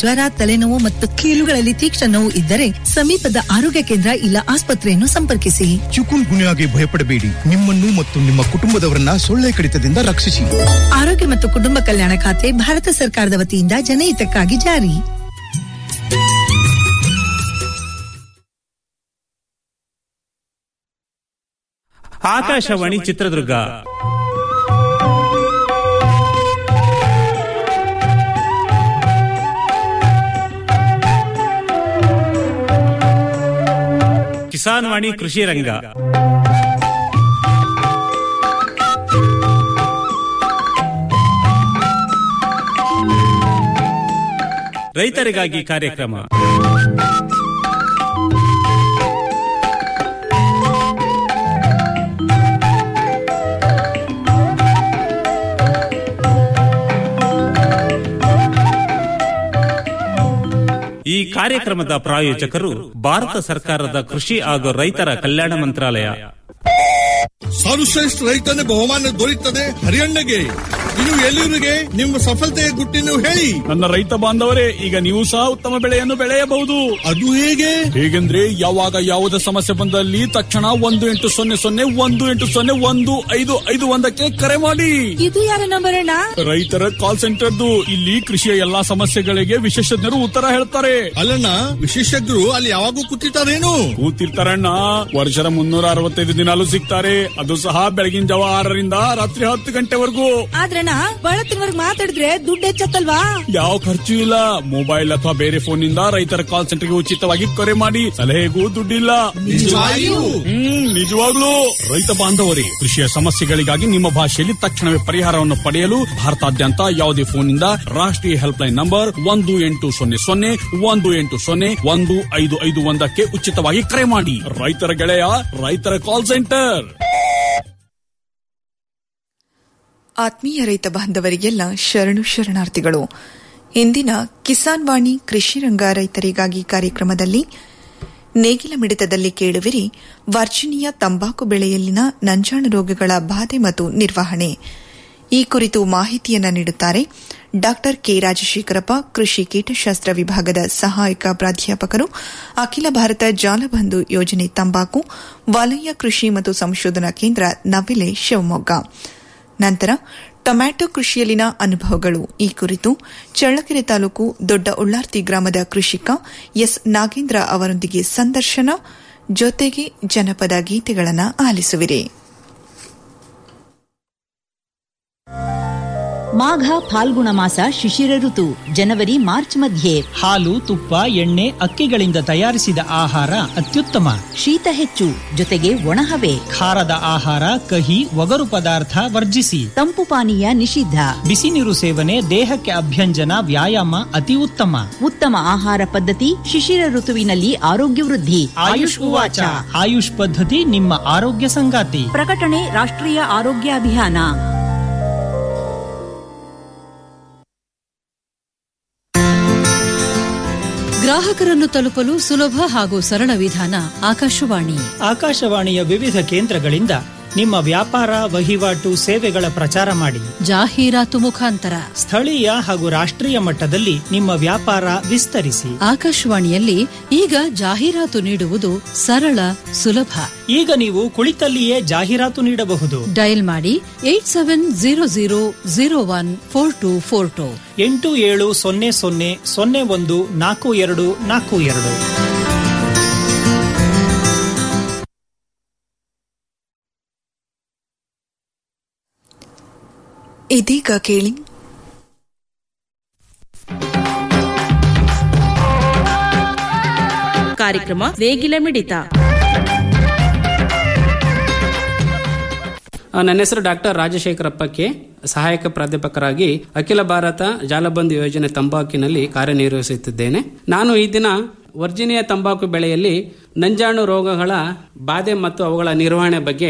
ಜ್ವರ ತಲೆನೋವು ಮತ್ತು ಕೀಲುಗಳಲ್ಲಿ ತೀಕ್ಷ್ಣ ನೋವು ಇದ್ದರೆ ಸಮೀಪದ ಆರೋಗ್ಯ ಕೇಂದ್ರ ಇಲ್ಲ ಆಸ್ಪತ್ರೆಯನ್ನು ಸಂಪರ್ಕಿಸಿ ಚಿಕುನ್ ಗುನ್ಯಾಗೆ ಭಯಪಡಬೇಡಿ ನಿಮ್ಮನ್ನು ಮತ್ತು ನಿಮ್ಮ ಕುಟುಂಬದವರನ್ನ ಸೊಳ್ಳೆ ಕಡಿತದಿಂದ ರಕ್ಷಿಸಿ ಆರೋಗ್ಯ ಮತ್ತು ಕುಟುಂಬ ಕಲ್ಯಾಣ ಖಾತೆ ಭಾರತ ಸರ್ಕಾರದ ವತಿಯಿಂದ ಜನಹಿತಕ್ಕಾಗಿ ಜಾರಿ ಆಕಾಶವಾಣಿ ಚಿತ್ರದುರ್ಗ ಕಿಸಾನ್ ವಾಣಿ ಕೃಷಿ ರಂಗ ರೈತರಿಗಾಗಿ ಕಾರ್ಯಕ್ರಮ ಈ ಕಾರ್ಯಕ್ರಮದ ಪ್ರಾಯೋಜಕರು ಭಾರತ ಸರ್ಕಾರದ ಕೃಷಿ ಹಾಗೂ ರೈತರ ಕಲ್ಯಾಣ ಮಂತ್ರಾಲಯ ಸರ್ವಶ್ರೇಷ್ಠ ರೈತನ ಬಹುಮಾನ ದೊರೆಯುತ್ತದೆ ಹರಿಯಣ್ಣಗೆ ಇನ್ನು ಎಲ್ಲಿವರಿಗೆ ನಿಮ್ಮ ಸಫಲತೆಯ ಗುಟ್ಟಿನ ಹೇಳಿ ನನ್ನ ರೈತ ಬಾಂಧವರೇ ಈಗ ನೀವು ಸಹ ಉತ್ತಮ ಬೆಳೆಯನ್ನು ಬೆಳೆಯಬಹುದು ಅದು ಹೇಗೆ ಹೇಗೆಂದ್ರೆ ಯಾವಾಗ ಯಾವುದೇ ಸಮಸ್ಯೆ ಬಂದಲ್ಲಿ ತಕ್ಷಣ ಒಂದು ಎಂಟು ಸೊನ್ನೆ ಸೊನ್ನೆ ಒಂದು ಎಂಟು ಸೊನ್ನೆ ಒಂದು ಐದು ಐದು ಒಂದಕ್ಕೆ ಕರೆ ಮಾಡಿ ಇದು ಯಾರ ನಂಬರ್ ಅಣ್ಣ ರೈತರ ಕಾಲ್ ಸೆಂಟರ್ದು ಇಲ್ಲಿ ಕೃಷಿಯ ಎಲ್ಲಾ ಸಮಸ್ಯೆಗಳಿಗೆ ವಿಶೇಷಜ್ಞರು ಉತ್ತರ ಹೇಳ್ತಾರೆ ಅಲ್ಲಣ್ಣ ವಿಶೇಷಜ್ಞರು ಅಲ್ಲಿ ಯಾವಾಗೂ ಕೂತಿರ್ತಾರೇನು ಕೂತಿರ್ತಾರಣ್ಣ ವರ್ಷದ ಮುನ್ನೂರ ಅರವತ್ತೈದು ದಿನಾಲು ಸಿಗ್ತಾರೆ ಅದು ಸಹ ಬೆಳಗಿನ ಜಾವ ಆರರಿಂದ ರಾತ್ರಿ ಹತ್ತು ಗಂಟೆವರೆಗೂ ಆದ್ರಣ್ಣ ಬಳತ್ತಿನವರ್ಗ್ ಮಾತಾಡಿದ್ರೆ ದುಡ್ಡು ಹೆಚ್ಚತ್ತಲ್ವಾ ಯಾವ ಖರ್ಚು ಇಲ್ಲ ಮೊಬೈಲ್ ಅಥವಾ ಬೇರೆ ಫೋನ್ ನಿಂದ ರೈತರ ಕಾಲ್ ಸೆಂಟರ್ಗೆ ಉಚಿತವಾಗಿ ಕರೆ ಮಾಡಿ ಸಲಹೆಗೂ ದುಡ್ಡಿಲ್ಲ ನಿಜವಾಗಿಯೂ? ಹ್ಮ್ ನಿಜವಾಗ್ಲೂ ರೈತ ಬಾಂಧವರೇ ಕೃಷಿಯ ಸಮಸ್ಯೆಗಳಿಗಾಗಿ ನಿಮ್ಮ ಭಾಷೆಯಲ್ಲಿ ತಕ್ಷಣವೇ ಪರಿಹಾರವನ್ನು ಪಡೆಯಲು ಭಾರತಾದ್ಯಂತ ಯಾವುದೇ ಫೋನ್ ನಿಂದ ರಾಷ್ಟ್ರೀಯ ಹೆಲ್ಪ್ ಲೈನ್ ನಂಬರ್ ಒಂದು ಎಂಟು ಸೊನ್ನೆ ಸೊನ್ನೆ ಒಂದು ಎಂಟು ಸೊನ್ನೆ ಒಂದು ಐದು ಐದು ಒಂದಕ್ಕೆ ಉಚಿತವಾಗಿ ಕರೆ ಮಾಡಿ ರೈತರ ಗೆಳೆಯ ರೈತರ ಕಾಲ್ ಸೆಂಟರ್ ಆತ್ಮೀಯ ರೈತ ಬಾಂಧವರಿಗೆಲ್ಲ ಶರಣು ಶರಣಾರ್ಥಿಗಳು ಇಂದಿನ ಕಿಸಾನ್ ವಾಣಿ ಕೃಷಿ ರಂಗ ರೈತರಿಗಾಗಿ ಕಾರ್ಯಕ್ರಮದಲ್ಲಿ ನೇಗಿಲ ಮಿಡಿತದಲ್ಲಿ ಕೇಳುವಿರಿ ವರ್ಜಿನಿಯಾ ತಂಬಾಕು ಬೆಳೆಯಲ್ಲಿನ ನಂಜಾಣು ರೋಗಗಳ ಬಾಧೆ ಮತ್ತು ನಿರ್ವಹಣೆ ಈ ಕುರಿತು ಮಾಹಿತಿಯನ್ನು ನೀಡುತ್ತಾರೆ ಡಾ ಕೆ ರಾಜಶೇಖರಪ್ಪ ಕೃಷಿ ಕೀಟಶಾಸ್ತ್ರ ವಿಭಾಗದ ಸಹಾಯಕ ಪ್ರಾಧ್ಯಾಪಕರು ಅಖಿಲ ಭಾರತ ಜಾಲಬಂಧು ಯೋಜನೆ ತಂಬಾಕು ವಲಯ ಕೃಷಿ ಮತ್ತು ಸಂಶೋಧನಾ ಕೇಂದ್ರ ನವಿಲೆ ಶಿವಮೊಗ್ಗ ನಂತರ ಟೊಮ್ಯಾಟೊ ಕೃಷಿಯಲ್ಲಿನ ಅನುಭವಗಳು ಈ ಕುರಿತು ಚಳ್ಳಕೆರೆ ತಾಲೂಕು ದೊಡ್ಡ ಉಳ್ಳಾರ್ತಿ ಗ್ರಾಮದ ಕೃಷಿಕ ಎಸ್ ನಾಗೇಂದ್ರ ಅವರೊಂದಿಗೆ ಸಂದರ್ಶನ ಜೊತೆಗೆ ಜನಪದ ಗೀತೆಗಳನ್ನು ಆಲಿಸುವಿರಿ ಮಾಘ ಫಾಲ್ಗುಣ ಮಾಸ ಶಿಶಿರ ಋತು ಜನವರಿ ಮಾರ್ಚ್ ಮಧ್ಯೆ ಹಾಲು ತುಪ್ಪ ಎಣ್ಣೆ ಅಕ್ಕಿಗಳಿಂದ ತಯಾರಿಸಿದ ಆಹಾರ ಅತ್ಯುತ್ತಮ ಶೀತ ಹೆಚ್ಚು ಜೊತೆಗೆ ಒಣಹವೆ ಖಾರದ ಆಹಾರ ಕಹಿ ಒಗರು ಪದಾರ್ಥ ವರ್ಜಿಸಿ ತಂಪು ಪಾನೀಯ ನಿಷಿದ್ಧ ಬಿಸಿ ನೀರು ಸೇವನೆ ದೇಹಕ್ಕೆ ಅಭ್ಯಂಜನ ವ್ಯಾಯಾಮ ಅತಿ ಉತ್ತಮ ಉತ್ತಮ ಆಹಾರ ಪದ್ಧತಿ ಶಿಶಿರ ಋತುವಿನಲ್ಲಿ ಆರೋಗ್ಯ ವೃದ್ಧಿ ಆಯುಷ್ ಉವಾಚ ಆಯುಷ್ ಪದ್ಧತಿ ನಿಮ್ಮ ಆರೋಗ್ಯ ಸಂಗಾತಿ ಪ್ರಕಟಣೆ ರಾಷ್ಟ್ರೀಯ ಆರೋಗ್ಯ ಅಭಿಯಾನ ಗ್ರಾಹಕರನ್ನು ತಲುಪಲು ಸುಲಭ ಹಾಗೂ ಸರಳ ವಿಧಾನ ಆಕಾಶವಾಣಿ ಆಕಾಶವಾಣಿಯ ವಿವಿಧ ಕೇಂದ್ರಗಳಿಂದ ನಿಮ್ಮ ವ್ಯಾಪಾರ ವಹಿವಾಟು ಸೇವೆಗಳ ಪ್ರಚಾರ ಮಾಡಿ ಜಾಹೀರಾತು ಮುಖಾಂತರ ಸ್ಥಳೀಯ ಹಾಗೂ ರಾಷ್ಟ್ರೀಯ ಮಟ್ಟದಲ್ಲಿ ನಿಮ್ಮ ವ್ಯಾಪಾರ ವಿಸ್ತರಿಸಿ ಆಕಾಶವಾಣಿಯಲ್ಲಿ ಈಗ ಜಾಹೀರಾತು ನೀಡುವುದು ಸರಳ ಸುಲಭ ಈಗ ನೀವು ಕುಳಿತಲ್ಲಿಯೇ ಜಾಹೀರಾತು ನೀಡಬಹುದು ಡಯಲ್ ಮಾಡಿ eight seven zero zero zero one four two four two ಎಂಟು ಏಳು ಸೊನ್ನೆ ಸೊನ್ನೆ ಸೊನ್ನೆ ಒಂದು ನಾಲ್ಕು ಎರಡು ನಾಲ್ಕು ಎರಡು ಇದೀಗ ಕೇಳಿ ಕಾರ್ಯಕ್ರಮ ನೇಗಿಲ ಮಿಡಿತ ನನ್ನ ಹೆಸರು ಡಾಕ್ಟರ್ ರಾಜಶೇಖರಪ್ಪ ಕೆ ಸಹಾಯಕ ಪ್ರಾಧ್ಯಾಪಕರಾಗಿ ಅಖಿಲ ಭಾರತ ಜಾಲಬಂಧು ಯೋಜನೆ ತಂಬಾಕಿನಲ್ಲಿ ಕಾರ್ಯನಿರ್ವಹಿಸುತ್ತಿದ್ದೇನೆ ನಾನು ಈ ದಿನ ವರ್ಜಿನಿಯಾ ತಂಬಾಕು ಬೆಳೆಯಲ್ಲಿ ನಂಜಾಣು ರೋಗಗಳ ಬಾಧೆ ಮತ್ತು ಅವುಗಳ ನಿರ್ವಹಣೆ ಬಗ್ಗೆ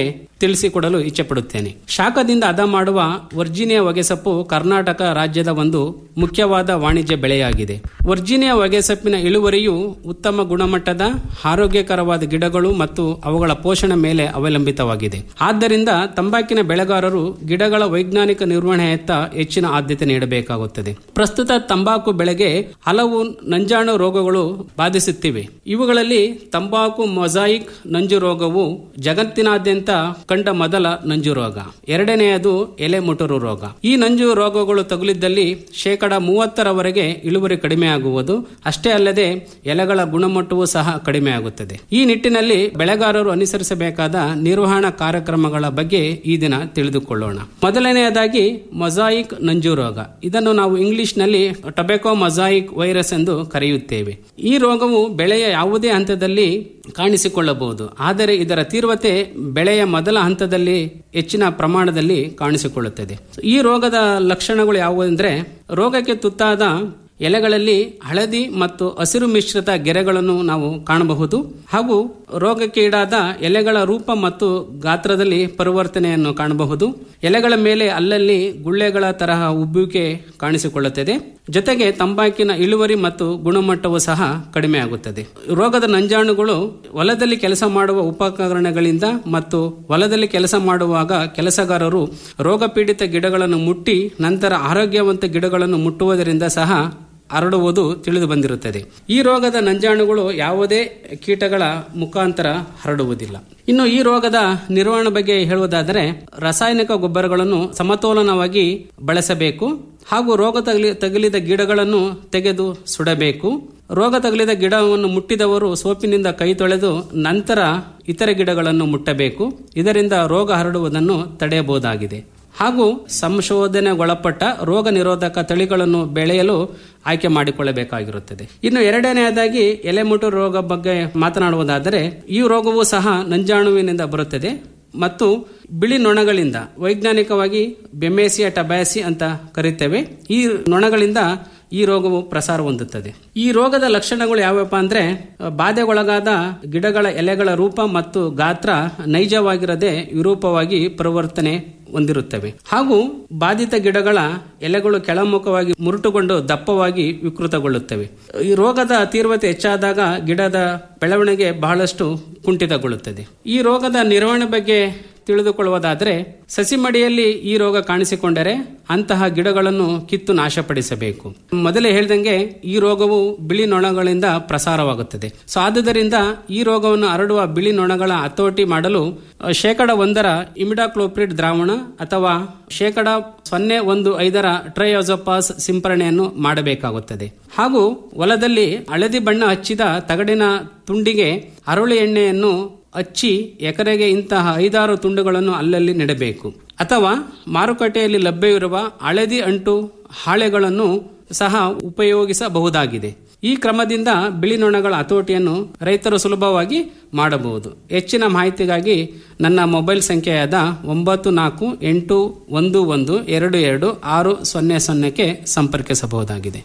ತಿಳಿಸಿಕೊಡಲು ಇಚ್ಛೆಪಡುತ್ತೇನೆ ಶಾಖದಿಂದ ಹದ ಮಾಡುವ ವರ್ಜಿನಿಯಾ ಹೊಗೆಸೊಪ್ಪು ಕರ್ನಾಟಕ ರಾಜ್ಯದ ಒಂದು ಮುಖ್ಯವಾದ ವಾಣಿಜ್ಯ ಬೆಳೆಯಾಗಿದೆ ವರ್ಜಿನಿಯಾ ಹೊಗೆಸೊಪ್ಪಿನ ಇಳುವರಿಯು ಉತ್ತಮ ಗುಣಮಟ್ಟದ ಆರೋಗ್ಯಕರವಾದ ಗಿಡಗಳು ಮತ್ತು ಅವುಗಳ ಪೋಷಣೆ ಮೇಲೆ ಅವಲಂಬಿತವಾಗಿದೆ ಆದ್ದರಿಂದ ತಂಬಾಕಿನ ಬೆಳೆಗಾರರು ಗಿಡಗಳ ವೈಜ್ಞಾನಿಕ ನಿರ್ವಹಣೆಯತ್ತ ಹೆಚ್ಚಿನ ಆದ್ಯತೆ ನೀಡಬೇಕಾಗುತ್ತದೆ ಪ್ರಸ್ತುತ ತಂಬಾಕು ಬೆಳೆಗೆ ಹಲವು ನಂಜಾಣು ರೋಗಗಳು ಬಾಧಿಸುತ್ತಿವೆ ಇವುಗಳಲ್ಲಿ ತಂಬಾಕು ಮೊಸಾಯಿಕ್ ನಂಜು ರೋಗವು ಜಗತ್ತಿನಾದ್ಯಂತ ಕಂಡ ಮೊದಲ ನಂಜು ರೋಗ ಎರಡನೆಯದು ಎಲೆ ಮುಟುರು ರೋಗ ಈ ನಂಜು ರೋಗಗಳು ತಗುಲಿದ್ದಲ್ಲಿ ಶೇಕಡ ಮೂವತ್ತರವರೆಗೆ ಇಳುವರಿ ಕಡಿಮೆಯಾಗುವುದು ಅಷ್ಟೇ ಅಲ್ಲದೆ ಎಲೆಗಳ ಗುಣಮಟ್ಟವೂ ಸಹ ಕಡಿಮೆಯಾಗುತ್ತದೆ ಈ ನಿಟ್ಟಿನಲ್ಲಿ ಬೆಳೆಗಾರರು ಅನುಸರಿಸಬೇಕಾದ ನಿರ್ವಹಣಾ ಕಾರ್ಯಕ್ರಮಗಳ ಬಗ್ಗೆ ಈ ದಿನ ತಿಳಿದುಕೊಳ್ಳೋಣ ಮೊದಲನೆಯದಾಗಿ ಮೊಸಾಯಿಕ್ ನಂಜು ರೋಗ ಇದನ್ನು ನಾವು ಇಂಗ್ಲಿಷ್ನಲ್ಲಿ ಟೊಬೆಕೊ ಮೊಸಾಯಿಕ್ ವೈರಸ್ ಎಂದು ಕರೆಯುತ್ತೇವೆ ಈ ರೋಗವು ಬೆಳೆಯ ಯಾವುದೇ ಹಂತದಲ್ಲಿ ಕಾಣಿಸಿಕೊಳ್ಳಬಹುದು ಆದರೆ ಇದರ ತೀವ್ರತೆ ಬೆಳೆಯ ಮೊದಲ ಹಂತದಲ್ಲಿ ಹೆಚ್ಚಿನ ಪ್ರಮಾಣದಲ್ಲಿ ಕಾಣಿಸಿಕೊಳ್ಳುತ್ತದೆ ಈ ರೋಗದ ಲಕ್ಷಣಗಳು ಯಾವುವು ಅಂದರೆ ರೋಗಕ್ಕೆ ತುತ್ತಾದ ಎಲೆಗಳಲ್ಲಿ ಹಳದಿ ಮತ್ತು ಹಸಿರು ಮಿಶ್ರಿತ ಗೆರೆಗಳನ್ನು ನಾವು ಕಾಣಬಹುದು ಹಾಗೂ ರೋಗಕ್ಕೆ ಈಡಾದ ಎಲೆಗಳ ರೂಪ ಮತ್ತು ಗಾತ್ರದಲ್ಲಿ ಪರಿವರ್ತನೆಯನ್ನು ಕಾಣಬಹುದು ಎಲೆಗಳ ಮೇಲೆ ಅಲ್ಲಲ್ಲಿ ಗುಳ್ಳೆಗಳ ತರಹ ಉಬ್ಬುವಿಕೆ ಕಾಣಿಸಿಕೊಳ್ಳುತ್ತದೆ ಜೊತೆಗೆ ತಂಬಾಕಿನ ಇಳುವರಿ ಮತ್ತು ಗುಣಮಟ್ಟವೂ ಸಹ ಕಡಿಮೆಯಾಗುತ್ತದೆ ರೋಗದ ನಂಜಾಣುಗಳು ಹೊಲದಲ್ಲಿ ಕೆಲಸ ಮಾಡುವ ಉಪಕರಣಗಳಿಂದ ಮತ್ತು ಹೊಲದಲ್ಲಿ ಕೆಲಸ ಮಾಡುವಾಗ ಕೆಲಸಗಾರರು ರೋಗ ಪೀಡಿತ ಗಿಡಗಳನ್ನು ಮುಟ್ಟಿ ನಂತರ ಆರೋಗ್ಯವಂತ ಗಿಡಗಳನ್ನು ಮುಟ್ಟುವುದರಿಂದ ಸಹ ಹರಡುವುದು ತಿಳಿದು ಬಂದಿರುತ್ತದೆ ಈ ರೋಗದ ನಂಜಾಣುಗಳು ಯಾವುದೇ ಕೀಟಗಳ ಮುಖಾಂತರ ಹರಡುವುದಿಲ್ಲ ಇನ್ನು ಈ ರೋಗದ ನಿರ್ವಹಣೆ ಬಗ್ಗೆ ಹೇಳುವುದಾದರೆ ರಾಸಾಯನಿಕ ಗೊಬ್ಬರಗಳನ್ನು ಸಮತೋಲನವಾಗಿ ಬಳಸಬೇಕು ಹಾಗೂ ರೋಗ ತಗಲಿ ತಗುಲಿದ ಗಿಡಗಳನ್ನು ತೆಗೆದು ಸುಡಬೇಕು ರೋಗ ತಗುಲಿದ ಗಿಡವನ್ನು ಮುಟ್ಟಿದವರು ಸೋಪಿನಿಂದ ಕೈ ತೊಳೆದು ನಂತರ ಇತರೆ ಗಿಡಗಳನ್ನು ಮುಟ್ಟಬೇಕು ಇದರಿಂದ ರೋಗ ಹರಡುವುದನ್ನು ತಡೆಯಬಹುದಾಗಿದೆ ಹಾಗೂ ಸಂಶೋಧನೆಗೊಳಪಟ್ಟ ರೋಗ ನಿರೋಧಕ ತಳಿಗಳನ್ನು ಬೆಳೆಯಲು ಆಯ್ಕೆ ಮಾಡಿಕೊಳ್ಳಬೇಕಾಗಿರುತ್ತದೆ ಇನ್ನು ಎರಡನೆಯದಾಗಿ ಎಲೆಮುಟು ರೋಗ ಬಗ್ಗೆ ಮಾತನಾಡುವುದಾದರೆ ಈ ರೋಗವು ಸಹ ನಂಜಾಣುವಿನಿಂದ ಬರುತ್ತದೆ ಮತ್ತು ಬಿಳಿ ನೊಣಗಳಿಂದ ವೈಜ್ಞಾನಿಕವಾಗಿ ಬೆಮೇಸಿಯ ಟಬ್ಯಾಸಿ ಅಂತ ಕರೀತೇವೆ ಈ ನೊಣಗಳಿಂದ ಈ ರೋಗವು ಪ್ರಸಾರ ಹೊಂದುತ್ತದೆ ಈ ರೋಗದ ಲಕ್ಷಣಗಳು ಯಾವ್ಯಾವ ಅಂದ್ರೆ ಬಾಧೆಗೊಳಗಾದ ಗಿಡಗಳ ಎಲೆಗಳ ರೂಪ ಮತ್ತು ಗಾತ್ರ ನೈಜವಾಗಿರದೆ ವಿರೂಪವಾಗಿ ಪರಿವರ್ತನೆ ಹೊಂದಿರುತ್ತವೆ ಹಾಗೂ ಬಾಧಿತ ಗಿಡಗಳ ಎಲೆಗಳು ಕೆಳಮುಖವಾಗಿ ಮುರುಟುಗೊಂಡು ದಪ್ಪವಾಗಿ ವಿಕೃತಗೊಳ್ಳುತ್ತವೆ ಈ ರೋಗದ ತೀವ್ರತೆ ಹೆಚ್ಚಾದಾಗ ಗಿಡದ ಬೆಳವಣಿಗೆ ಬಹಳಷ್ಟು ಕುಂಠಿತಗೊಳ್ಳುತ್ತದೆ ಈ ರೋಗದ ನಿರ್ವಹಣೆ ಬಗ್ಗೆ ತಿಳಿದುಕೊಳ್ಳುವುದಾದರೆ ಸಸಿಮಡಿಯಲ್ಲಿ ಈ ರೋಗ ಕಾಣಿಸಿಕೊಂಡರೆ ಅಂತಹ ಗಿಡಗಳನ್ನು ಕಿತ್ತು ನಾಶಪಡಿಸಬೇಕು ಮೊದಲೇ ಹೇಳ್ದಂಗೆ ಈ ರೋಗವು ಬಿಳಿ ನೊಣಗಳಿಂದ ಪ್ರಸಾರವಾಗುತ್ತದೆ ಸೊ ಆದುದರಿಂದ ಈ ರೋಗವನ್ನು ಹರಡುವ ಬಿಳಿ ನೊಣಗಳ ಹತೋಟಿ ಮಾಡಲು ಶೇಕಡ ಒಂದರ ಇಮಿಡಾಕ್ಲೋಪ್ರಿಡ್ ದ್ರಾವಣ ಅಥವಾ ಶೇಕಡ ಸೊನ್ನೆ ಒಂದು ಐದರ ಟ್ರೈಯೋಜೋಪಾಸ್ ಸಿಂಪರಣೆಯನ್ನು ಮಾಡಬೇಕಾಗುತ್ತದೆ ಹಾಗೂ ಹೊಲದಲ್ಲಿ ಹಳದಿ ಬಣ್ಣ ಹಚ್ಚಿದ ತಗಡಿನ ತುಂಡಿಗೆ ಅರಳು ಎಣ್ಣೆಯನ್ನು ಹಚ್ಚಿ ಎಕರೆಗೆ ಇಂತಹ ಐದಾರು ತುಂಡುಗಳನ್ನು ಅಲ್ಲಲ್ಲಿ ನೆಡಬೇಕು ಅಥವಾ ಮಾರುಕಟ್ಟೆಯಲ್ಲಿ ಲಭ್ಯವಿರುವ ಹಳದಿ ಅಂಟು ಹಾಳೆಗಳನ್ನು ಸಹ ಉಪಯೋಗಿಸಬಹುದಾಗಿದೆ ಈ ಕ್ರಮದಿಂದ ಬಿಳಿ ನೊಣಗಳ ಹತೋಟಿಯನ್ನು ರೈತರು ಸುಲಭವಾಗಿ ಮಾಡಬಹುದು ಹೆಚ್ಚಿನ ಮಾಹಿತಿಗಾಗಿ ನನ್ನ ಮೊಬೈಲ್ ಸಂಖ್ಯೆಯಾದ ಒಂಬತ್ತು ನಾಲ್ಕು ಎಂಟು ಒಂದು ಒಂದು ಎರಡು ಎರಡು ಆರು ಸೊನ್ನೆ ಸೊನ್ನೆಗೆ ಸಂಪರ್ಕಿಸಬಹುದಾಗಿದೆ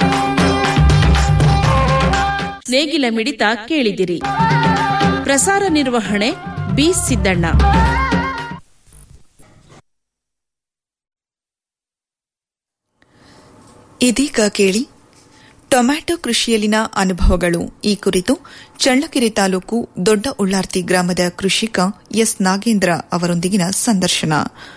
ನೇಗಿಲ ಮಿಡಿತ ಕೇಳಿದಿರಿ ಪ್ರಸಾರ ನಿರ್ವಹಣೆ ಬಿ ಸಿದ್ದಣ್ಣ ಇದೀಗ ಕೇಳಿ ಟೊಮ್ಯಾಟೊ ಕೃಷಿಯಲ್ಲಿನ ಅನುಭವಗಳು ಈ ಕುರಿತು ಚಳ್ಳಕೆರೆ ತಾಲೂಕು ದೊಡ್ಡ ಉಳ್ಳಾರ್ತಿ ಗ್ರಾಮದ ಕೃಷಿಕ ಎಸ್ ನಾಗೇಂದ್ರ ಅವರೊಂದಿಗಿನ ಸಂದರ್ಶನ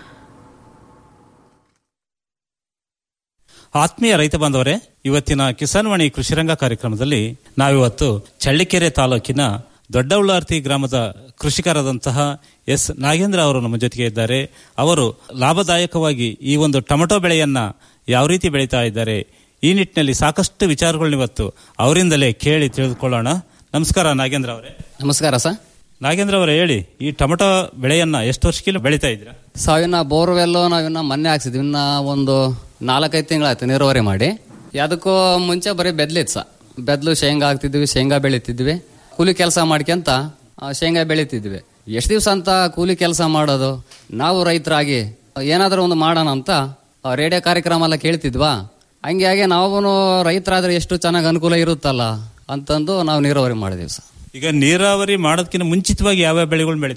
ಆತ್ಮೀಯ ರೈತ ಬಾಂಧವರೇ ಇವತ್ತಿನ ಕಿಸಾನ್ ವಾಣಿ ಕೃಷಿರಂಗ ಕಾರ್ಯಕ್ರಮದಲ್ಲಿ ನಾವಿವತ್ತು ಚಳ್ಳಿಕೆರೆ ತಾಲೂಕಿನ ದೊಡ್ಡ ಉಳ್ಳಾರ್ತಿ ಗ್ರಾಮದ ಕೃಷಿಕರಾದಂತಹ ಎಸ್ ನಾಗೇಂದ್ರ ಅವರು ನಮ್ಮ ಜೊತೆಗೆ ಇದ್ದಾರೆ ಅವರು ಲಾಭದಾಯಕವಾಗಿ ಈ ಒಂದು ಟೊಮೆಟೊ ಬೆಳೆಯನ್ನ ಯಾವ ರೀತಿ ಬೆಳೀತಾ ಇದ್ದಾರೆ ಈ ನಿಟ್ಟಿನಲ್ಲಿ ಸಾಕಷ್ಟು ವಿಚಾರಗಳನ್ನ ಇವತ್ತು ಅವರಿಂದಲೇ ಕೇಳಿ ತಿಳಿದುಕೊಳ್ಳೋಣ ನಮಸ್ಕಾರ ನಾಗೇಂದ್ರ ಅವರೇ ನಮಸ್ಕಾರ ಸರ್ ನಾಗೇಂದ್ರ ಅವರೇ ಹೇಳಿ ಈ ಟೊಮೆಟೊ ಬೆಳೆಯನ್ನ ಎಷ್ಟು ವರ್ಷಕ್ಕಿಲ್ಲ ಬೆಳೀತಾ ಇದ್ದೀರಾ ಸಾವಿನ ಬೋರ್ವೆಲ್ಲು ನಾವಿನ್ನ ಮೊನ್ನೆ ಹಾಕ್ಸಿದ್ವಿ ಇನ್ನ ಒಂದು ನಾಲ್ಕೈದು ತಿಂಗಳಾಯ್ತು ನೀರಾವರಿ ಮಾಡಿ ಅದಕ್ಕೂ ಮುಂಚೆ ಬರೀ ಬೆದ್ಲಿತ್ತು ಸ ಬೆದ್ಲು ಶೇಂಗಾ ಹಾಕ್ತಿದ್ವಿ ಶೇಂಗಾ ಬೆಳಿತಿದ್ವಿ ಕೂಲಿ ಕೆಲಸ ಮಾಡ್ಕೊಂತ ಆ, ಶೇಂಗಾ ಬೆಳಿತಿದ್ವಿ ಎಷ್ಟು ದಿವಸ ಅಂತ ಕೂಲಿ ಕೆಲಸ ಮಾಡೋದು ನಾವು ರೈತರಾಗಿ ಏನಾದರೂ ಒಂದು ಮಾಡೋಣ ಅಂತ ಆ, ರೇಡಿಯೋ ಕಾರ್ಯಕ್ರಮ ಎಲ್ಲ ಕೇಳ್ತಿದ್ವಾ ಹಂಗೆ ಹಾಗೆ ನಾವು ರೈತರಾದ್ರೆ ಎಷ್ಟು ಚೆನ್ನಾಗಿ ಅನುಕೂಲ ಇರುತ್ತಲ್ಲ ಅಂತಂದು ನಾವು ನೀರಾವರಿ ಮಾಡಿದೀವಿ ಸರ್ ಈಗ ನೀರಾವರಿ ಮಾಡೋದಕ್ಕಿಂತ ಮುಂಚಿತವಾಗಿ ಯಾವ್ಯಾವ ಬೆಳೆಗಳು ಬೆಳೀತಾ ಇದ್ದೀರಾ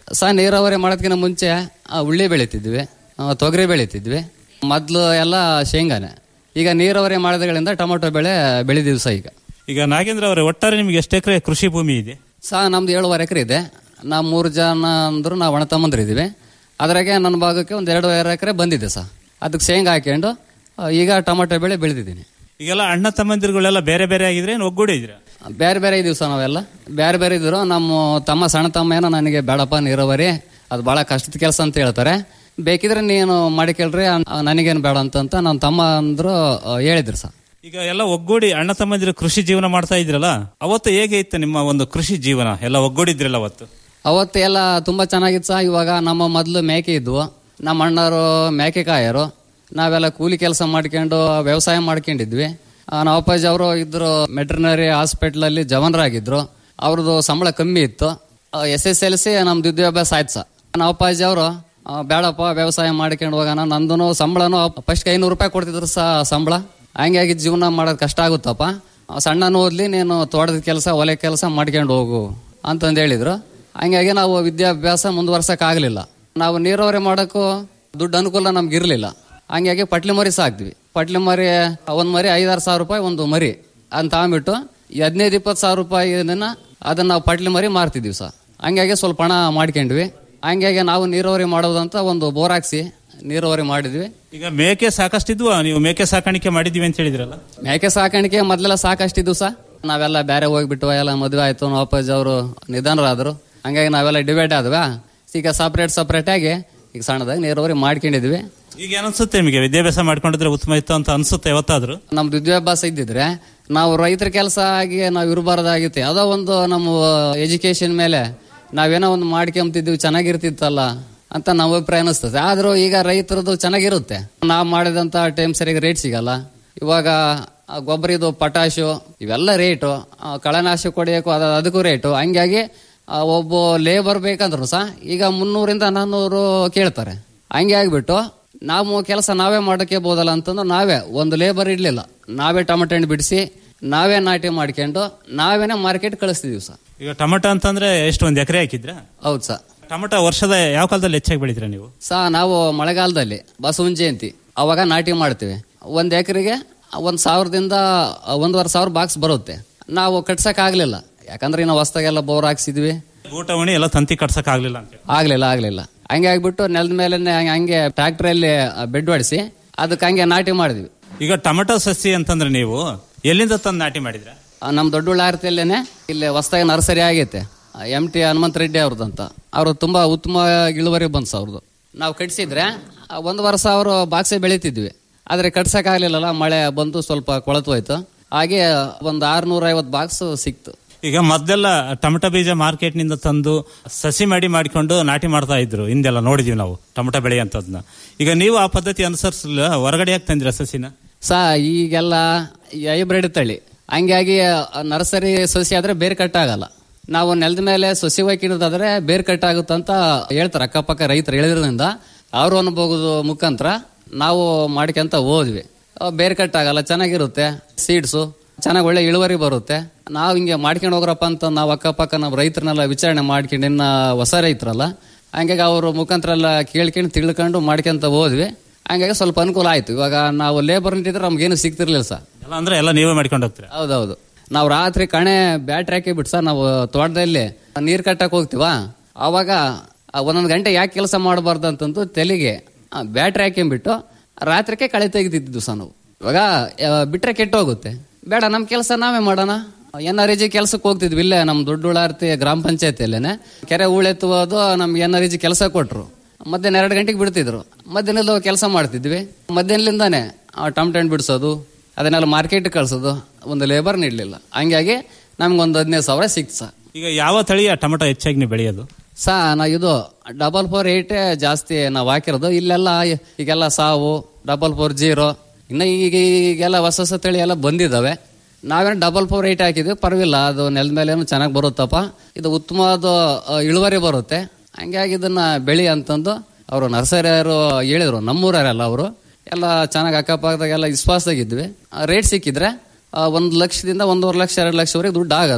ಸಹ ನೀರಾವರಿ ಮಾಡೋದಕ್ಕಿಂತ ಮುಂಚೆ ಆ, ಉಳ್ಳಿ ಬೆಳಿತಿದ್ವಿ ಆ, ತೊಗರಿ ಬೆಳಿತಿದ್ವಿ ಮೊದಲು ಎಲ್ಲ ಶೇಂಗಾನೆ ಈಗ ನೀರಾವರಿ ಮಾಡೋದ್ಗಳಿಂದ ಟೊಮೊಟೊ ಬೆಳೆ ಬೆಳೆದಿವಿ ಸಹ ಈಗ ಈಗ ನಾಗೇಂದ್ರ ಅವರೇ ಒಟ್ಟಾರೆ ನಿಮ್ಗೆ ಎಷ್ಟು ಎಕರೆ ಕೃಷಿ ಭೂಮಿ ಇದೆ ಸಹ ನಮ್ದು ಏಳುವರೆ ಎಕರೆ ಇದೆ ನಾವು ಮೂರು ಜನ ಅಂದ್ರು ನಾವು ಅಣ್ಣ ತಮ್ಮಂದಿರಿದ್ದೀವಿ ಅದ್ರಾಗೆ ನನ್ನ ಭಾಗಕ್ಕೆ ಒಂದು ಎರಡೂವರೆ ಎಕರೆ ಬಂದಿದೆ ಸಹ ಅದಕ್ಕೆ ಶೇಂಗಾ ಹಾಕ್ಕೊಂಡು ಆ, ಈಗ ಟೊಮೊಟೊ ಬೆಳೆ ಬೆಳೆದಿದ್ದೀನಿ ಈಗೆಲ್ಲ ಅಣ್ಣ ತಮ್ಮಂದಿರುಗಳೆಲ್ಲ ಬೇರೆ ಬೇರೆ ಆಗಿದ್ರೆ ಏನು ಒಗ್ಗೂಡಿ ಇದ್ದೀರಾ ಬೇರೆ ಬೇರೆ ಇದೀವಿ ಸರ್ ನಾವೆಲ್ಲ ಬೇರೆ ಬೇರೆ ಇದ್ರು ನಮ್ಮ ತಮ್ಮ ಸಣ್ಣ ತಮ್ಮ ಏನೋ ನನಗೆ ಬೇಡಪ್ಪ ನೀರಾವರಿ ಅದು ಬಹಳ ಕಷ್ಟದ ಕೆಲಸ ಅಂತ ಹೇಳ್ತಾರೆ ಬೇಕಿದ್ರೆ ನೀನು ಮಾಡಿಕೇಳ್ರಿ ಅ- ನನಗೇನು ಬೇಡ ಅಂತಂತ ನನ್ನ ತಮ್ಮ ಅಂದ್ರು ಆ, ಹೇಳಿದ್ರು ಸರ್ ಈಗ ಎಲ್ಲ ಒಗ್ಗೂಡಿ ಅಣ್ಣ ತಮ್ಮಂದಿರು ಕೃಷಿ ಜೀವನ ಮಾಡ್ತಾ ಇದ್ರಲ್ಲ ಅವತ್ತು ಹೇಗೆ ಇತ್ತು ನಿಮ್ಮ ಒಂದು ಕೃಷಿ ಜೀವನ ಎಲ್ಲ ಒಗ್ಗೂಡಿದ್ರಲ್ಲ ಅವತ್ತು ಅವತ್ತು ಎಲ್ಲ ತುಂಬಾ ಚೆನ್ನಾಗಿತ್ತು ಸಹ ಇವಾಗ ನಮ್ಮ ಮೊದಲು ಮೇಕೆ ಇದ್ವು ನಮ್ಮ ಅಣ್ಣವರು ಮೇಕೆ ಕಾಯರು ನಾವೆಲ್ಲ ಕೂಲಿ ಕೆಲಸ ಮಾಡ್ಕೊಂಡು ವ್ಯವಸಾಯ ಮಾಡ್ಕೊಂಡಿದ್ವಿ ಆ, ನಮ್ಮ ಅಪ್ಪಾಜಿ ಅವರು ಇದ್ರು ವೆಟರ್ನರಿ ಹಾಸ್ಪಿಟ್ಲಲ್ಲಿ ಜವನರಾಗಿದ್ರು ಅವ್ರದ್ದು ಸಂಬಳ ಕಮ್ಮಿ ಇತ್ತು ಎಸ್ ಎಸ್ ಎಲ್ ಸಿ ನಮ್ದು ವಿದ್ಯಾಭ್ಯಾಸ ಆಯ್ತು ಸಹ ನಮ್ಮ ಅಪ್ಪಾಜಿ ಅವರು ಬೇಡಪ್ಪ ವ್ಯವಸಾಯ ಮಾಡ್ಕೊಂಡು ಹೋಗೋಣ ನಂದು ಸಂಬಳನು ಫಸ್ಟ್ ಐನೂರು ರೂಪಾಯಿ ಕೊಡ್ತಿದ್ರು ಸಹ ಸಂಬಳ ಹಂಗಾಗಿ ಜೀವನ ಮಾಡೋದು ಕಷ್ಟ ಆಗುತ್ತಪ್ಪ ಆ, ಸಣ್ಣನು ಓದ್ಲಿ ನೀನು ತೋಟದ ಕೆಲಸ ಹೊಲೆ ಕೆಲಸ ಮಾಡ್ಕೊಂಡು ಹೋಗು ಅಂತಂದು ಹೇಳಿದ್ರು ಹಂಗಾಗಿ ನಾವು ವಿದ್ಯಾಭ್ಯಾಸ ಮುಂದುವರ್ಸಕ್ ಆಗ್ಲಿಲ್ಲ ನಾವು ನೀರಾವರಿ ಮಾಡೋಕ್ಕೂ ದುಡ್ಡು ಅನುಕೂಲ ನಮ್ಗೆ ಇರಲಿಲ್ಲ ಹಂಗಾಗಿ ಪಟ್ಲಿ ಮರಿ ಸಾಕ್ದ್ವಿ ಪಟ್ಲಿ ಮರಿ ಒಂದ್ ಮರಿ ಐದಾರು ಸಾವಿರ ರೂಪಾಯಿ ಒಂದು ಮರಿ ಅಂತ ತಗೊಂಬಿಟ್ಟು ಈ ಹದಿನೈದು ಇಪ್ಪತ್ತು ಸಾವಿರ ರೂಪಾಯಿ ಅದನ್ನ ನಾವು ಪಟ್ಲಿ ಮರಿ ಮಾರ್ತಿದ್ವಿ ಸರ್ ಹಂಗಾಗಿ ಸ್ವಲ್ಪ ಹಣ ಮಾಡ್ಕೊಂಡ್ವಿ ಹಂಗಾಗಿ ನಾವು ನೀರಾವರಿ ಮಾಡೋದಂತ ಒಂದು ಬೋರ್ ಹಾಕ್ಸಿ ನೀರಾವರಿ ಮಾಡಿದ್ವಿ ಈಗ ಮೇಕೆ ಸಾಕಷ್ಟಿದ್ವಾ ನೀವು ಮೇಕೆ ಸಾಕಾಣಿಕೆ ಮಾಡಿದೀವಿ ಅಂತ ಹೇಳಿದ್ರಲ್ಲ ಮೇಕೆ ಸಾಕಾಣಿಕೆ ಮೊದಲೆಲ್ಲ ಸಾಕಷ್ಟಿದ್ವು ಸಹ ನಾವೆಲ್ಲ ಬೇರೆ ಹೋಗ್ಬಿಟ್ಟು ಎಲ್ಲ ಮದುವೆ ಆಯ್ತು ನಮ್ಮ ಅಪ್ಪಾಜಿ ಅವರು ನಿಧನರಾದ್ರು ಹಂಗಾಗಿ ನಾವೆಲ್ಲ ಡಿವೈಡ್ ಆದ್ವಾ ಈಗ ಸಪ್ರೇಟ್ ಸಪ್ರೇಟ್ ಆಗಿ ಈಗ ಸಣ್ಣದಾಗಿ ನೀರಾವರಿ ಮಾಡ್ಕೊಂಡಿದ್ವಿ ಈಗ ಏನನ್ಸುತ್ತೆ ನಿಮಗೆ ವಿದ್ಯಾಭ್ಯಾಸ ಮಾಡ್ಕೊಂಡಿದ್ರೆ ಉತ್ತಮ ಇತ್ತು ಅಂತ ಅನ್ಸುತ್ತೆ ಯಾವತ್ತಾದ್ರೂ ನಮ್ದು ವಿದ್ಯಾಭ್ಯಾಸ ಇದ್ದಿದ್ರೆ ನಾವು ರೈತರ ಕೆಲಸ ಆಗಿ ನಾವು ಇರಬಾರ್ದಾಗಿತ್ತು ಯಾವುದೋ ಒಂದು ನಮ್ಮ ಎಜುಕೇಶನ್ ಮೇಲೆ ನಾವೇನೋ ಒಂದು ಮಾಡ್ಕೊಂತಿದ್ವಿ ಚೆನ್ನಾಗಿರ್ತಿತ್ತಲ್ಲ ಅಂತ ನಮ್ಮ ಅಭಿಪ್ರಾಯ ಅನಿಸ್ತದೆ ಆದ್ರೂ ಈಗ ರೈತರದ್ದು ಚೆನ್ನಾಗಿರುತ್ತೆ ನಾವು ಮಾಡಿದಂತ ಟೈಮ್ ಸರಿಯಾಗಿ ರೇಟ್ ಸಿಗಲ್ಲ ಇವಾಗ ಆ ಗೊಬ್ಬರ ಇದು ಪಟಾಶು ಇವೆಲ್ಲ ರೇಟು ಆ ಕಳೆನಾಶಕ ಹೊಡೆಯೋಕ್ಕೂ ಅದ ಅದಕ್ಕೂ ರೇಟು ಹಂಗಾಗಿ ಆ ಒಬ್ಬ ಲೇಬರ್ ಬೇಕಂದ್ರು ಸಹ ಈಗ ಮುನ್ನೂರಿಂದ ನಾನ್ನೂರು ಕೇಳ್ತಾರೆ ಹಂಗೆ ಆಗ್ಬಿಟ್ಟು ನಾವು ಕೆಲಸ ನಾವೇ ಮಾಡೋಕೆ ಬೋದಲ್ಲ ಅಂತಂದು ನಾವೇ ಒಂದು ಲೇಬರ್ ಇಡ್ಲಿಲ್ಲ ನಾವೇ ಟೊಮೆಟೊ ಹಣ್ಣು ಬಿಡಿಸಿ ನಾವೇ ನಾಟಿ ಮಾಡ್ಕೊಂಡು ನಾವೇನೆ ಮಾರ್ಕೆಟ್ ಕಳಿಸ್ತಿದೀವಿ ಸರ್ ಈಗ ಟೊಮೆಟೊ ಅಂತಂದ್ರೆ ಎಷ್ಟು ಒಂದ್ ಎಕರೆ ಹಾಕಿದ್ರ ಹೌದು ಸರ್ ಟೊಮೆಟೊ ವರ್ಷದ ಯಾವ ಕಾಲದಲ್ಲಿ ಹೆಚ್ಚಾಗಿ ಬೆಳಿತೀರ ನೀವು ಸಹ ನಾವು ಮಳೆಗಾಲದಲ್ಲಿ ಬಸವನ ಜಯಂತಿ ಅವಾಗ ನಾಟಿ ಮಾಡ್ತೀವಿ ಒಂದು ಎಕರೆಗೆ ಒಂದು ಸಾವಿರದಿಂದ ಒಂದೂವರೆ ಸಾವಿರ ಬಾಕ್ಸ್ ಬರುತ್ತೆ ನಾವು ಕಟ್ಸಕ್ ಆಗ್ಲಿಲ್ಲ ಯಾಕಂದ್ರೆ ನಾವು ಹೊಸ್ದಾಗೆಲ್ಲ ಬೋರ್ ಹಾಕ್ಸಿದ್ವಿ ಊಟ ಉಣಿ ಎಲ್ಲ ತಂತಿ ಕಟ್ಸಕ್ ಆಗ್ಲಿಲ್ಲ ಅಂತ ಆಗ್ಲಿಲ್ಲ ಆಗ್ಲಿಲ್ಲ ಹಂಗೆ ಆಗ್ಬಿಟ್ಟು ನೆಲದ ಮೇಲೆ ಹಂಗೆ ಟ್ರ್ಯಾಕ್ಟರಲ್ಲಿ ಬೆಡ್ ಹೊಡಿಸಿ ಅದಕ್ಕೆ ಹಂಗೆ ನಾಟಿ ಮಾಡಿದ್ವಿ ಈಗ ಟೊಮೆಟೊ ಸಸಿ ಅಂತಂದ್ರೆ ನೀವು ಎಲ್ಲಿಂದ ತಂದು ನಾಟಿ ಮಾಡಿದ್ರ ಆ, ನಮ್ ದೊಡ್ಡ ಇಲ್ಲಿ ಹೊಸದಾಗಿ ನರ್ಸರಿ ಆಗೈತೆ ಎಂ ಟಿ ಹನುಮಂತ ರೆಡ್ಡಿ ಅವ್ರದ್ದಂತ ಅವರು ತುಂಬಾ ಉತ್ತಮ ಇಳುವರಿ ಬಂತು ಅವ್ರದ್ದು ನಾವು ಕಟ್ಸಿದ್ರೆ ಆ, ಒಂದು ವರ್ಷ ಅವರು ಬಾಕ್ಸೆ ಬೆಳಿತಿದ್ವಿ ಆದ್ರೆ ಕಟ್ಸಕ್ ಆಗ್ಲಿಲ್ಲಲ್ಲ ಮಳೆ ಬಂದು ಸ್ವಲ್ಪ ಕೊಳತು ಹೋಯ್ತು ಹಾಗೆ ಒಂದು ಆರ್ನೂರ ಐವತ್ತು ಬಾಕ್ಸ್ ಸಿಕ್ತು ಈಗ ಮೊದಲೆಲ್ಲ ಟೊಮೆಟೊ ಬೀಜ ಮಾರ್ಕೆಟ್ ನಿಂದ ತಂದು ಸಸಿ ಮಾಡಿ ಮಾಡಿಕೊಂಡು ನಾಟಿ ಮಾಡ್ತಾ ಇದ್ರು ಹಿಂದೆಲ್ಲ ನೋಡಿದೀವಿ ನಾವು ಟೊಮೆಟೊ ಬೆಳೆ ಅಂತದ್ನ ಈಗ ನೀವು ಆ ಪದ್ಧತಿ ಅನುಸರಿಸಲಿಲ್ಲ ಹೊರಗಡೆ ಯಾಕೆ ತಂದಿರ ಸಸಿನ ಸಾ ಈಗೆಲ್ಲ ಹೈಬ್ರಿಡ್ ತಳಿ ಹಂಗಾಗಿ ನರ್ಸರಿ ಸಸಿ ಆದ್ರೆ ಬೇರೆ ಕಟ್ಟಾಗಲ್ಲ ನಾವು ನೆಲದ ಮೇಲೆ ಸಸಿ ಹಾಕಿರೋದಾದ್ರೆ ಬೇರೆ ಕಟ್ಟಾಗುತ್ತಂತ ಹೇಳ್ತಾರೆ ಅಕ್ಕಪಕ್ಕ ರೈತರು ಹೇಳಿದ್ರಿಂದ ಅವ್ರ ಅನುಭವದ ಮುಖಾಂತರ ನಾವು ಮಾಡ್ಕೊಂತ ಹೋದ್ವಿ ಅವ್ ಬೇರೆ ಕಟ್ಟಾಗಲ್ಲ ಚೆನ್ನಾಗಿರುತ್ತೆ ಸೀಡ್ಸು ಚೆನ್ನಾಗಿ ಒಳ್ಳೆ ಇಳುವರಿ ಬರುತ್ತೆ ನಾವು ಹಿಂಗೆ ಮಾಡ್ಕೊಂಡು ಹೋಗ್ರಪ್ಪ ಅಂತ ನಾವು ಅಕ್ಕಪಕ್ಕ ನಾವು ರೈತರನ್ನೆಲ್ಲ ವಿಚಾರಣೆ ಮಾಡ್ಕೊಂಡು ಇನ್ನ ಹೊಸ ರೈತರಲ್ಲ ಹಂಗಾಗಿ ಅವ್ರ ಮುಖಾಂತರ ಎಲ್ಲ ಕೇಳ್ಕೊಂಡು ತಿಳ್ಕೊಂಡು ಮಾಡ್ಕೊಂತ ಹೋದ್ವಿ ಹಂಗಾಗಿ ಸ್ವಲ್ಪ ಅನುಕೂಲ ಆಯ್ತು ಇವಾಗ ನಾವು ಲೇಬರ್ ನಿಂತಿದ್ರೆ ನಮ್ಗೇನು ಸಿಗ್ತಿರ್ಲಿಲ್ಲ ಸರ್ ಎಲ್ಲ ಅಂದ್ರೆ ಎಲ್ಲ ನೀವೇ ಮಾಡ್ಕೊಂಡು ಹೋಗ್ತೀರಾ ಹೌದೌದು ನಾವು ರಾತ್ರಿ ಕಣೆ ಬ್ಯಾಟ್ರಿ ಹಾಕಿ ಬಿಟ್ಟು ಸರ್ ನಾವು ತೋಟದಲ್ಲಿ ನೀರ್ ಕಟ್ಟಕ್ ಹೋಗ್ತೀವ ಅವಾಗ ಆ ಒಂದೊಂದು ಗಂಟೆ ಯಾಕೆ ಕೆಲಸ ಮಾಡಬಾರ್ದು ಅಂತಂದು ತೆಲಿಗೆ ಬ್ಯಾಟ್ರಿ ಹಾಕೊಂಡ್ಬಿಟ್ಟು ರಾತ್ರಿಗೆ ಕಳೆ ತೆಗಿತಿದ್ವು ಸರ್ ನಾವು ಇವಾಗ ಆ, ಬಿಟ್ರೆ ಕೆಟ್ಟು ಹೋಗುತ್ತೆ ಬೇಡ ನಮ್ಮ ಕೆಲಸ ನಾವೇ ಮಾಡೋಣ ಎನ್ ಆರ್ ಜಿ ಕೆಲ್ಸಕ್ಕೆ ಹೋಗ್ತಿದ್ವಿ ಇಲ್ಲೇ ನಮ್ಮ ದೊಡ್ಡ ಗ್ರಾಮ ಪಂಚಾಯತಿಯಲ್ಲೇನೆ ಕೆರೆ ಹೂಳೆತ್ತುವುದು ನಮ್ಗೆ ಎನ್ ಆರ್ ಜಿ ಕೆಲಸ ಕೊಟ್ರು ಮಧ್ಯಾಹ್ನ ಎರಡು ಗಂಟೆಗೆ ಬಿಡ್ತಿದ್ರು ಮಧ್ಯಾಹ್ನದ ಕೆಲಸ ಮಾಡ್ತಿದ್ವಿ ಮಧ್ಯಾಹ್ನದಿಂದಾನೆ ಟೊಮೆಟೊ ಹಣ್ಣು ಬಿಡಿಸೋದು ಅದನ್ನೆಲ್ಲ ಮಾರ್ಕೆಟ್ ಕಳ್ಸೋದು ಒಂದು ಲೇಬರ್ ನೀಡಲಿಲ್ಲ ಹಂಗಾಗಿ ನಮ್ಗೊಂದು ಹದಿನೈದು ಸಾವಿರ ಸಿಕ್ತು ಸರ್ ಈಗ ಯಾವ ತಳಿಯ ಟೊಮೆಟೊ ಹೆಚ್ಚಾಗಿ ನೀವು ಬೆಳೆಯೋದು ಸಾ ನಾ ಇದು ಡಬಲ್ ಫೋರ್ ಏಟ್ ಜಾಸ್ತಿ ನಾವು ಹಾಕಿರೋದು ಇಲ್ಲೆಲ್ಲ ಈಗೆಲ್ಲ ಸಾವು ಡಬಲ್ ಫೋರ್ ಜೀರೋ ಇನ್ನು ಈಗ ಈಗೆಲ್ಲ ಹೊಸ ಹೊಸ ತಳಿ ಎಲ್ಲ ಬಂದಿದ್ದಾವೆ ನಾವೇನು ಡಬಲ್ ಫೋರ್ ಏಟ್ ಹಾಕಿದ್ವಿ ಪರವಿಲ್ಲ ಅದು ನೆಲದ ಮೇಲೆ ಚೆನ್ನಾಗಿ ಬರುತ್ತಪ್ಪ ಇದು ಉತ್ತಮವಾದ ಆ, ಇಳುವರಿ ಬರುತ್ತೆ ಹಂಗಾಗಿ ಇದನ್ನ ಬೆಳಿ ಅಂತಂದು ಅವರು ನರ್ಸರಿಯವರು ಹೇಳಿದ್ರು ನಮ್ಮೂರಲ್ಲ ಅವರು ಎಲ್ಲ ಚೆನ್ನಾಗಿ ಅಕ್ಕಪಕ್ಕದಾಗೆಲ್ಲ ವಿಶ್ವಾಸದಾಗಿದ್ವಿ ರೇಟ್ ಸಿಕ್ಕಿದ್ರೆ ಆ, ಒಂದು ಲಕ್ಷದಿಂದ ಒಂದೂವರೆ ಲಕ್ಷ ಎರಡು ಲಕ್ಷವರೆಗೆ ದುಡ್ಡು ಆಗೋದು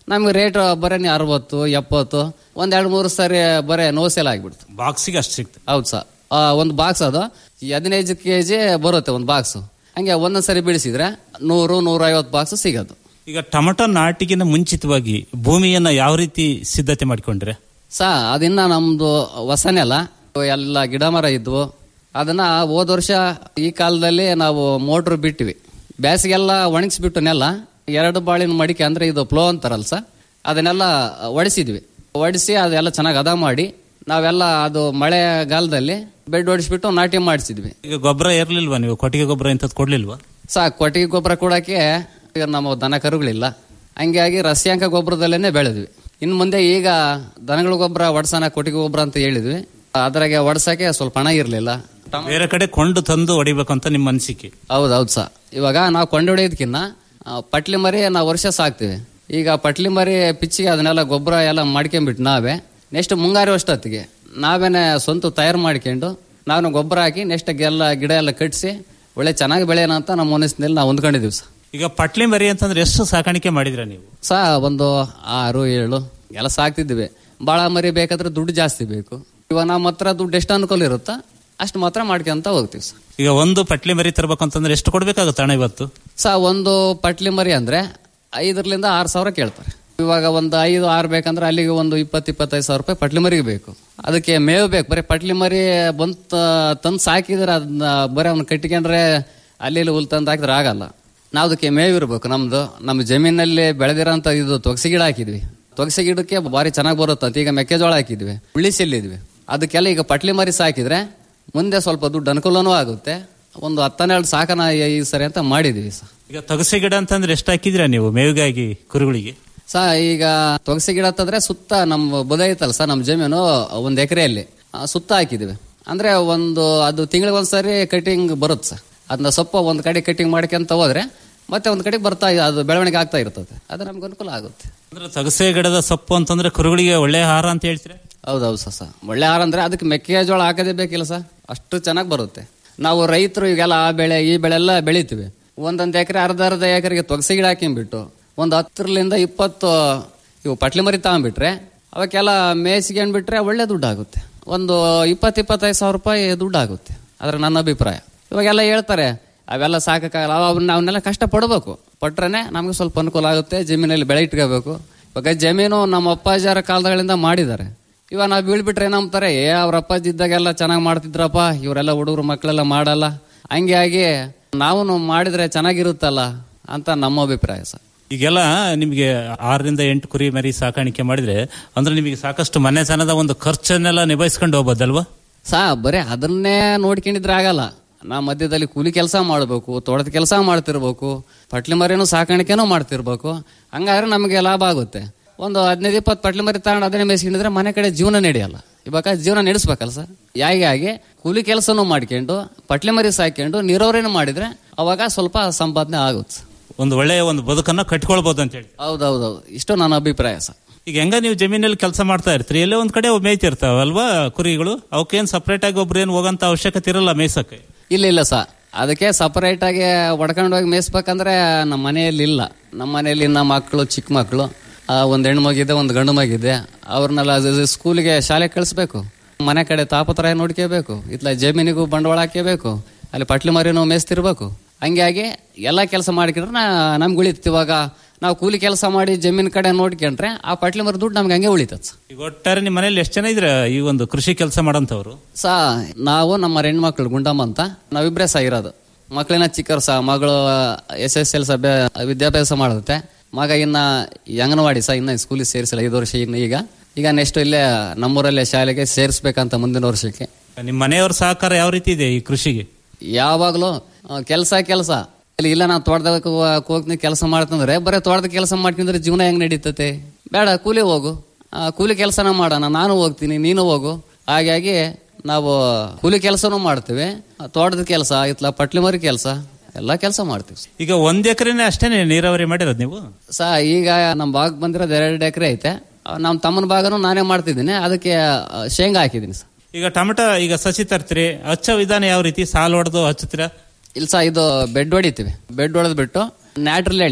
ನಮ್ಗೆ ರೇಟ್ ಬರೀ ಅರವತ್ತು ಎಪ್ಪತ್ತು ಒಂದ್ ಎರಡು ಮೂರು ಸರಿ ಬರೀ ನೋ ಸೇಲ್ ಆಗಿಬಿಡ್ತು ಬಾಕ್ಸಿಗೆ ಅಷ್ಟು ಸಿಗ್ತದೆ ಹೌದು ಸರ್ ಒಂದು ಬಾಕ್ಸ್ ಅದು ಹದಿನೈದು ಕೆ ಜಿ ಬರುತ್ತೆ ಒಂದು ಬಾಕ್ಸ್ ಹಂಗೆ ಒಂದೊಂದ್ ಸರಿ ಬಿಡಿಸಿದ್ರೆ ನೂರು ನೂರ ಐವತ್ತು ಬಾಕ್ಸ್ ಸಿಗೋದು ಈಗ ಟೊಮಟೊ ನಾಟಿಗಿನ ಮುಂಚಿತವಾಗಿ ಭೂಮಿಯನ್ನ ಯಾವ ರೀತಿ ಸಿದ್ಧತೆ ಮಾಡಿಕೊಂಡ್ರೆ ಸಾ ಅದಿನ್ನ ನಮ್ದು ಹೊಸ ನೆಲ ಎಲ್ಲ ಗಿಡ ಮರ ಇದ್ವು ಅದನ್ನ ಹೋದ ವರ್ಷ ಈ ಕಾಲದಲ್ಲಿ ನಾವು ಮೋಟ್ರ್ ಬಿಟ್ಟಿವಿ ಬೇಸಿಗೆಲ್ಲ ಒಣಗಿಸ್ಬಿಟ್ಟು ನೆಲ ಎರಡು ಬಾಳಿನ ಮಡಿಕೆ ಅಂದ್ರೆ ಇದು ಪ್ಲೋ ಅಂತಾರಲ್ಲ ಸರ್ ಅದನ್ನೆಲ್ಲ ಒಡಿಸಿದ್ವಿ ಒಡಿಸಿ ಅದೆಲ್ಲ ಚೆನ್ನಾಗಿ ಹದ ಮಾಡಿ ನಾವೆಲ್ಲ ಅದು ಮಳೆಗಾಲದಲ್ಲಿ ಬೆಡ್ ಹೊಡಿಸ್ಬಿಟ್ಟು ನಾಟಿ ಮಾಡಿಸಿದ್ವಿ ಈಗ ಗೊಬ್ಬರ ಇರ್ಲಿಲ್ವಾ ನೀವು ಕೊಟ್ಟಿಗೆ ಗೊಬ್ಬರ ಇಂಥದ್ದು ಕೊಡ್ಲಿಲ್ವಾ ಸಾ ಕೊಟ್ಟಿಗೆ ಗೊಬ್ಬರ ಕೊಡಕ್ಕೆ ಈಗ ನಮ್ಮ ದನ ಕರುಗಳಿಲ್ಲ ಹಂಗಾಗಿ ರಸಾಯನಿಕ ಗೊಬ್ಬರದಲ್ಲೇನೆ ಬೆಳೆದ್ವಿ ಇನ್ನು ಮುಂದೆ ಈಗ ದನಗಳ ಗೊಬ್ಬರ ಒಡ್ಸನ ಕೊಟ್ಟಿಗೆ ಗೊಬ್ಬರ ಅಂತ ಹೇಳಿದ್ವಿ ಅದ್ರಾಗೆ ಒಡ್ಸಕ್ಕೆ ಸ್ವಲ್ಪ ಹಣ ಇರಲಿಲ್ಲ ಬೇರೆ ಕಡೆ ಕೊಂಡು ತಂದು ಹೊಡಿಬೇಕಂತ ನಿಮ್ಮ ಅನಿಸಿಕೆ ಹೌದೌದು ಸಾ ಇವಾಗ ನಾವು ಕೊಂಡೊಡೆಯೋದಕ್ಕಿಂತ ಪಟ್ಲಿ ಮರಿ ನಾವು ವರ್ಷ ಸಾಕ್ತಿವಿ ಈಗ ಪಟ್ಲಿ ಮರಿ ಪಿಚ್ಚಿಗೆ ಅದನ್ನೆಲ್ಲ ಗೊಬ್ಬರ ಎಲ್ಲ ಮಾಡ್ಕೊಂಬಿಟ್ಟು ನಾವೇ ನೆಕ್ಸ್ಟ್ ಮುಂಗಾರು ಅಷ್ಟೊತ್ತಿಗೆ ನಾವೇನೆ ಸ್ವಂತ ತಯಾರು ಮಾಡ್ಕೊಂಡು ನಾವು ಗೊಬ್ಬರ ಹಾಕಿ ನೆಕ್ಸ್ಟ್ ಎಲ್ಲ ಗಿಡ ಎಲ್ಲ ಕಟ್ಟಿಸಿ ಒಳ್ಳೆ ಚೆನ್ನಾಗಿ ಬೆಳೆಯೋಣ ಅಂತ ನಮ್ಮ ಮನಸ್ಸಿನಲ್ಲಿ ನಾವು ಹೊಂದ್ಕೊಂಡಿದ್ದೀವಿ ಸರ್ ಈಗ ಪಟ್ಲಿ ಮರಿ ಅಂತಂದ್ರೆ ಎಷ್ಟು ಸಾಕಾಣಿಕೆ ಮಾಡಿದ್ರ ನೀವು ಸಾ ಒಂದು ಆರು ಏಳು ಎಲ್ಲ ಸಾಕ್ತಿದ್ವಿ ಭಾಳ ಮರಿ ಬೇಕಾದ್ರೆ ದುಡ್ಡು ಜಾಸ್ತಿ ಬೇಕು ಇವಾಗ ನಮ್ಮ ಹತ್ರ ದುಡ್ಡು ಎಷ್ಟು ಅನುಕೂಲ ಇರುತ್ತಾ ಅಷ್ಟು ಮಾತ್ರ ಮಾಡ್ಕೊಂತ ಹೋಗ್ತೀವಿ ಸರ್ ಈಗ ಒಂದು ಪಟ್ಲಿ ಮರಿ ತರ್ಬೇಕಂತಂದ್ರೆ ಎಷ್ಟು ಕೊಡ್ಬೇಕಾಗುತ್ತೆ ಹಣ ಇವತ್ತು ಸಾ ಒಂದು ಪಟ್ಲಿ ಮರಿ ಅಂದ್ರೆ ಐದರಿಂದ ಆರು ಸಾವಿರ ಕೇಳ್ತಾರೆ ಇವಾಗ ಒಂದು ಐದು ಆರು ಬೇಕಂದ್ರೆ ಅಲ್ಲಿಗೆ ಒಂದು ಇಪ್ಪತ್ತು ಇಪ್ಪತ್ತೈದು ಸಾವಿರ ರೂಪಾಯಿ ಪಟ್ಲಿ ಮರಿಗೆ ಬೇಕು ಅದಕ್ಕೆ ಮೇವು ಬೇಕು ಬರೀ ಪಟ್ಲಿ ಮರಿ ಬಂತ ತಂದು ಸಾಕಿದ್ರೆ ಅದನ್ನ ಬರೀ ಅವ್ನ ಕಟ್ಕೊಂಡ್ರೆ ಅಲ್ಲಿ ಇಲ್ಲಿ ಹುಲ್ ತಂದು ಹಾಕಿದ್ರೆ ಆಗಲ್ಲ ನಾವು ಅದಕ್ಕೆ ಮೇವು ಇರಬೇಕು ನಮ್ದು ನಮ್ಮ ಜಮೀನಲ್ಲಿ ಬೆಳೆದಿರೋಂಥ ಇದು ತೊಗಸಿ ಗಿಡ ಹಾಕಿದ್ವಿ ತೊಗಸಿ ಗಿಡಕ್ಕೆ ಭಾರಿ ಚೆನ್ನಾಗಿ ಬರುತ್ತೆ ಅಂತ ಈಗ ಮೆಕ್ಕೆಜೋಳ ಹಾಕಿದ್ವಿ ಉಳ್ಳಿ ಚೆಲ್ಲಿದ್ವಿ ಅದಕ್ಕೆಲ್ಲ ಈಗ ಪಟ್ಲಿ ಮರಿ ಸಾಕಿದ್ರೆ ಮುಂದೆ ಸ್ವಲ್ಪ ದುಡ್ಡು ಅನುಕೂಲನೂ ಆಗುತ್ತೆ ಒಂದು ಹತ್ತನ್ನೆರಡು ಸಾಕನ ಈ ಸರಿ ಅಂತ ಮಾಡಿದ್ವಿ ಸರ್ ಈಗ ತೊಗಸೆ ಗಿಡ ಅಂತಂದ್ರೆ ಎಷ್ಟು ಹಾಕಿದ್ರಾ ನೀವು ಮೇವಿಗಾಗಿ ಕುರುಗಳಿಗೆ ಸಾ ಈಗ ತೊಗಸಿ ಗಿಡ ಅಂತಂದ್ರೆ ಸುತ್ತ ನಮ್ಮ ಬುದ ಐತಲ್ಲ ಸರ್ ನಮ್ಮ ಜಮೀನು ಒಂದು ಎಕರೆಯಲ್ಲಿ ಸುತ್ತ ಹಾಕಿದ್ವಿ ಅಂದ್ರೆ ಒಂದು ಅದು ತಿಂಗಳಿಗೆ ಒಂದ್ಸರಿ ಕಟಿಂಗ್ ಬರುತ್ತೆ ಸರ್ ಅದನ್ನ ಸೊಪ್ಪ ಒಂದು ಕಡೆ ಕಟಿಂಗ್ ಮಾಡ್ಕೊಂತ ಹೋದ್ರೆ ಮತ್ತೆ ಒಂದು ಕಡೆ ಬರ್ತಾ ಅದು ಬೆಳವಣಿಗೆ ಆಗ್ತಾ ಇರ್ತದೆ ಅದು ನಮ್ಗೆ ಅನುಕೂಲ ಆಗುತ್ತೆ ಅಂದ್ರೆ ತೊಗಸೆ ಗಿಡದ ಸೊಪ್ಪು ಅಂತಂದ್ರೆ ಕುರುಗಳಿಗೆ ಒಳ್ಳೆ ಆಹಾರ ಅಂತ ಹೇಳ್ತೀರಾ ಹೌದೌದು ಸರ್ ಸರ್ ಒಳ್ಳೆ ಆಹಾರ ಅಂದ್ರೆ ಅದಕ್ಕೆ ಮೆಕ್ಕೆಜೋಳ ಹಾಕೋದೇ ಬೇಕಿಲ್ಲ ಸರ್ ಅಷ್ಟು ಚೆನ್ನಾಗಿ ಬರುತ್ತೆ ನಾವು ರೈತರು ಈಗೆಲ್ಲ ಆ ಬೆಳೆ ಈ ಬೆಳೆ ಎಲ್ಲ ಬೆಳಿತೀವಿ ಒಂದೊಂದು ಎಕರೆ ಅರ್ಧ ಅರ್ಧ ಎಕರೆಗೆ ತೊಗಸಿ ಗಿಡ ಹಾಕಿಂಬಿಟ್ಟು ಒಂದು ಹತ್ತರಿಂದ ಇಪ್ಪತ್ತು ಇವು ಪಟ್ಲಿ ಮರಿ ತಗೊಂಡ್ಬಿಟ್ರೆ ಅವಕ್ಕೆಲ್ಲ ಮೇಯಿಸ್ಕೊಂಡ್ಬಿಟ್ರೆ ಒಳ್ಳೆ ದುಡ್ಡು ಆಗುತ್ತೆ ಒಂದು ಇಪ್ಪತ್ತು ಇಪ್ಪತ್ತೈದು ಸಾವಿರ ರೂಪಾಯಿ ದುಡ್ಡು ಆಗುತ್ತೆ ಅದ್ರ ನನ್ನ ಅಭಿಪ್ರಾಯ ಇವಾಗೆಲ್ಲ ಹೇಳ್ತಾರೆ ಅವೆಲ್ಲ ಸಾಕಾಗಲ್ಲ ಅವನ್ನ ಅವನ್ನೆಲ್ಲ ಕಷ್ಟ ಪಡ್ಬೇಕು ಪಟ್ರೇನೆ ನಮ್ಗೆ ಸ್ವಲ್ಪ ಅನುಕೂಲ ಆಗುತ್ತೆ ಜಮೀನಲ್ಲಿ ಬೆಳೆ ಇಟ್ಕೋಬೇಕು ಇವಾಗ ಜಮೀನು ನಮ್ಮ ಅಪ್ಪಾಜಿಯರ ಕಾಲಗಳಿಂದ ಮಾಡಿದ್ದಾರೆ ಇವಾಗ ನಾವು ಬೀಳ್ಬಿಟ್ರೆ ಏನಂತಾರೆ ಏ ಅವ್ರ ಅಪ್ಪಾಜಿ ಇದ್ದಾಗೆಲ್ಲ ಚೆನ್ನಾಗಿ ಮಾಡ್ತಿದ್ರಪ್ಪ ಇವರೆಲ್ಲ ಹುಡುಗರು ಮಕ್ಕಳೆಲ್ಲ ಮಾಡಲ್ಲ ಹಂಗೆ ಆಗಿ ನಾವು ಮಾಡಿದ್ರೆ ಚೆನ್ನಾಗಿರುತ್ತಲ್ಲ ಅಂತ ನಮ್ಮ ಅಭಿಪ್ರಾಯ ಸರ್ ಈಗೆಲ್ಲ ನಿಮಗೆ ಆರರಿಂದ ಎಂಟು ಕುರಿ ಮರಿ ಸಾಕಾಣಿಕೆ ಮಾಡಿದ್ರೆ ಅಂದ್ರೆ ನಿಮಗೆ ಸಾಕಷ್ಟು ಮನೆತನದ ಒಂದು ಖರ್ಚನ್ನೆಲ್ಲ ನಿಭಾಯಿಸ್ಕೊಂಡು ಹೋಗ್ಬೋದಲ್ವಾ ಸಾ ಬರೀ ಅದನ್ನೇ ನೋಡ್ಕೊಂಡಿದ್ರೆ ಆಗಲ್ಲ ನಾ ಮಧ್ಯದಲ್ಲಿ ಕೂಲಿ ಕೆಲಸ ಮಾಡಬೇಕು ತೋಟದ ಕೆಲಸ ಮಾಡ್ತಿರ್ಬೇಕು ಪಟ್ಲಿ ಮರಿನೂ ಸಾಕಾಣಿಕೆನೂ ಮಾಡ್ತಿರ್ಬೇಕು ಹಂಗಾದ್ರೆ ನಮಗೆ ಲಾಭ ಆಗುತ್ತೆ ಒಂದು ಹದಿನೈದು ಇಪ್ಪತ್ತು ಪಟ್ಲಿ ಮರಿ ತಗೊಂಡು ಅದನ್ನೇ ಮೇಯಿಸ್ಕೊಂಡಿದ್ರೆ ಮನೆ ಕಡೆ ಜೀವನ ನಡೆಯಲ್ಲ ಇವಾಗ ಜೀವನ ನಡೆಸ್ಬೇಕಲ್ಲ ಸರ್ ಹೀಗಾಗಿ ಕೂಲಿ ಕೆಲಸನೂ ಮಾಡ್ಕೊಂಡು ಪಟ್ಲಿ ಮರಿ ಸಾಕೊಂಡು ನೀರಾವರಿನೂ ಮಾಡಿದ್ರೆ ಅವಾಗ ಸ್ವಲ್ಪ ಸಂಪಾದನೆ ಆಗುತ್ತೆ ಸರ್. ಒಂದು ಒಳ್ಳೆಯ ಒಂದು ಬದುಕನ್ನ ಕಟ್ಕೊಳ್ಬಹುದು ಅಂತ ಹೇಳಿ ಹೌದೌದೌದು ಇಷ್ಟು ನನ್ನ ಅಭಿಪ್ರಾಯ ಸರ್ ಈಗ ಹೆಂಗ ನೀವು ಜಮೀನಲ್ಲಿ ಕೆಲಸ ಮಾಡ್ತಾ ಇರ್ತೀರಿ ಎಲ್ಲೇ ಒಂದ್ ಕಡೆ ಮೇಯ್ತಿರ್ತಾವ ಅಲ್ವಾ ಕುರಿಗಳು ಅವಕ್ಕೇನ್ ಸಪರೇಟ್ ಆಗಿ ಒಬ್ರು ಏನ್ ಹೋಗಂತ ಅವಶ್ಯಕತೆ ಇರಲ್ಲ ಮೇಯ್ಸಕ್ಕೆ ಇಲ್ಲ ಇಲ್ಲ ಸರ್ ಅದಕ್ಕೆ ಸಪರೇಟ್ ಆಗಿ ಹೊಡ್ಕೊಂಡು ಹೋಗಿ ಮೇಯಿಸ್ಬೇಕಂದ್ರೆ ನಮ್ಮ ಮನೆಯಲ್ಲಿ ಇಲ್ಲ ನಮ್ಮ ಮನೆಯಲ್ಲಿ ನಮ್ಮ ಮಕ್ಕಳು ಚಿಕ್ಕ ಮಕ್ಕಳು ಒಂದು ಹೆಣ್ಣು ಮಗಿದೆ ಒಂದು ಗಂಡು ಮಗಿದೆ ಅವ್ರನ್ನೆಲ್ಲ ಸ್ಕೂಲಿಗೆ ಶಾಲೆ ಕಳಿಸ್ಬೇಕು ಮನೆ ಕಡೆ ತಾಪತ್ರ ನೋಡ್ಕೋಬೇಕು ಇತ್ಲ ಜಮೀನಿಗೂ ಬಂಡವಾಳ ಹಾಕಬೇಕು ಅಲ್ಲಿ ಪಟ್ಲಿ ಮರಿನೂ ಮೇಯಿಸ್ತಿರ್ಬೇಕು ಹಂಗಾಗಿ ಎಲ್ಲ ಕೆಲಸ ಮಾಡ್ಕೊಂಡ್ರೆ ನಾ ನಮ್ಗೆ ಉಳಿತು ಇವಾಗ ನಾವು ಕೂಲಿ ಕೆಲಸ ಮಾಡಿ ಜಮೀನ್ ಕಡೆ ನೋಡ್ಕೊಂಡ್ರೆ ಆ ಪಟ್ಲಿ ಮರಿ ದುಡ್ಡು ನಮ್ಗೆ ಹಂಗೆ ಉಳಿತದ ಈಗ ಒಟ್ಟಾರೆ ನಿಮ್ಮ ಮನೇಲಿ ಎಷ್ಟು ಜನ ಇದ್ರ ಈ ಒಂದು ಕೃಷಿ ಕೆಲಸ ಮಾಡಂತವ್ರು ಸಾ ನಾವು ನಮ್ಮ ಹೆಣ್ಮಕ್ಳು ಗುಂಡಮ್ಮ ಅಂತ ನಾವಿಬ್ರೇ ಸಹ ಇರೋದು ಮಕ್ಕಳಿನ ಚಿಕ್ಕರು ಸಹ ಮಗಳು ಎಸ್ ಎಸ್ ಎಲ್ ಸಭೆ ವಿದ್ಯಾಭ್ಯಾಸ ಮಾಡುತ್ತೆ ಮಗ ಇನ್ನ ಈ ಅಂಗನವಾಡಿ ಸಹ ಇನ್ನ ಸ್ಕೂಲಿಗೆ ಸೇರಿಸಿಲ್ಲ ಐದು ವರ್ಷ ಇನ್ನು ಈಗ ಈಗ ನೆಕ್ಸ್ಟ್ ಇಲ್ಲೇ ನಮ್ಮೂರಲ್ಲೇ ಶಾಲೆಗೆ ಸೇರಿಸ್ಬೇಕಂತ ಮುಂದಿನ ವರ್ಷಕ್ಕೆ ನಿಮ್ಮ ಮನೆಯವ್ರ ಸಹಕಾರ ಯಾವ ರೀತಿ ಇದೆ ಈ ಕೃಷಿಗೆ ಯಾವಾಗಲೂ ಕೆಲಸ ಕೆಲಸ ಇಲ್ಲ ನಾವು ತೋಟದಾಗ ಹೋಗ್ತೀನಿ ಕೆಲಸ ಮಾಡ್ತಂದ್ರೆ ಬರೀ ತೋಟದ ಕೆಲಸ ಮಾಡ್ಕೊಂಡ್ರೆ ಜೀವನ ಹೆಂಗ್ ನಡೀತತೆ ಬೇಡ ಕೂಲಿ ಹೋಗು ಆ, ಕೂಲಿ ಕೆಲಸನ ಮಾಡೋಣ ನಾನು ಹೋಗ್ತೀನಿ ನೀನು ಹೋಗು ಹಾಗಾಗಿ ನಾವು ಕೂಲಿ ಕೆಲಸನೂ ಮಾಡ್ತೀವಿ ಆ, ತೋಟದ ಕೆಲಸ ಇತ್ಲ ಪಟ್ಲಿ ಮರಿ ಕೆಲಸ ಎಲ್ಲ ಕೆಲಸ ಮಾಡ್ತೀವಿ ಈಗ ಒಂದ್ ಎಕರೆನೇ ಅಷ್ಟೇನೆ ನೀರಾವರಿ ಮಾಡಿರೋದು ನೀವು ಸಾ ಈಗ ನಮ್ಮ ಭಾಗ ಬಂದಿರೋದು ಎರಡು ಎಕರೆ ಐತೆ ಆ, ನಮ್ಮ ತಮ್ಮನ ಭಾಗನೂ ನಾನೇ ಮಾಡ್ತಿದ್ದೀನಿ ಅದಕ್ಕೆ ಆ, ಶೇಂಗಾ ಹಾಕಿದ್ದೀನಿ ಸರ್ ಈಗ ಟೊಮೆಟೊ ಈಗ ಸಸಿ ತರ್ತೀರಿ ಹಚ್ಚೋ ವಿಧಾನ ಯಾವ ರೀತಿ ಸಾಲು ಹೊಡೆದು ಹಚ್ಚುತ್ತೀರಾ ಇಲ್ಲ ಸಾ ಇದು ಬೆಡ್ ಹೊಡಿತೀವಿ ಬೆಡ್ ಹೊಡೆದ್ ಬಿಟ್ಟು ನ್ಯಾಟ್ರಲ್ಲಿ ಎಳಿತೀವಿ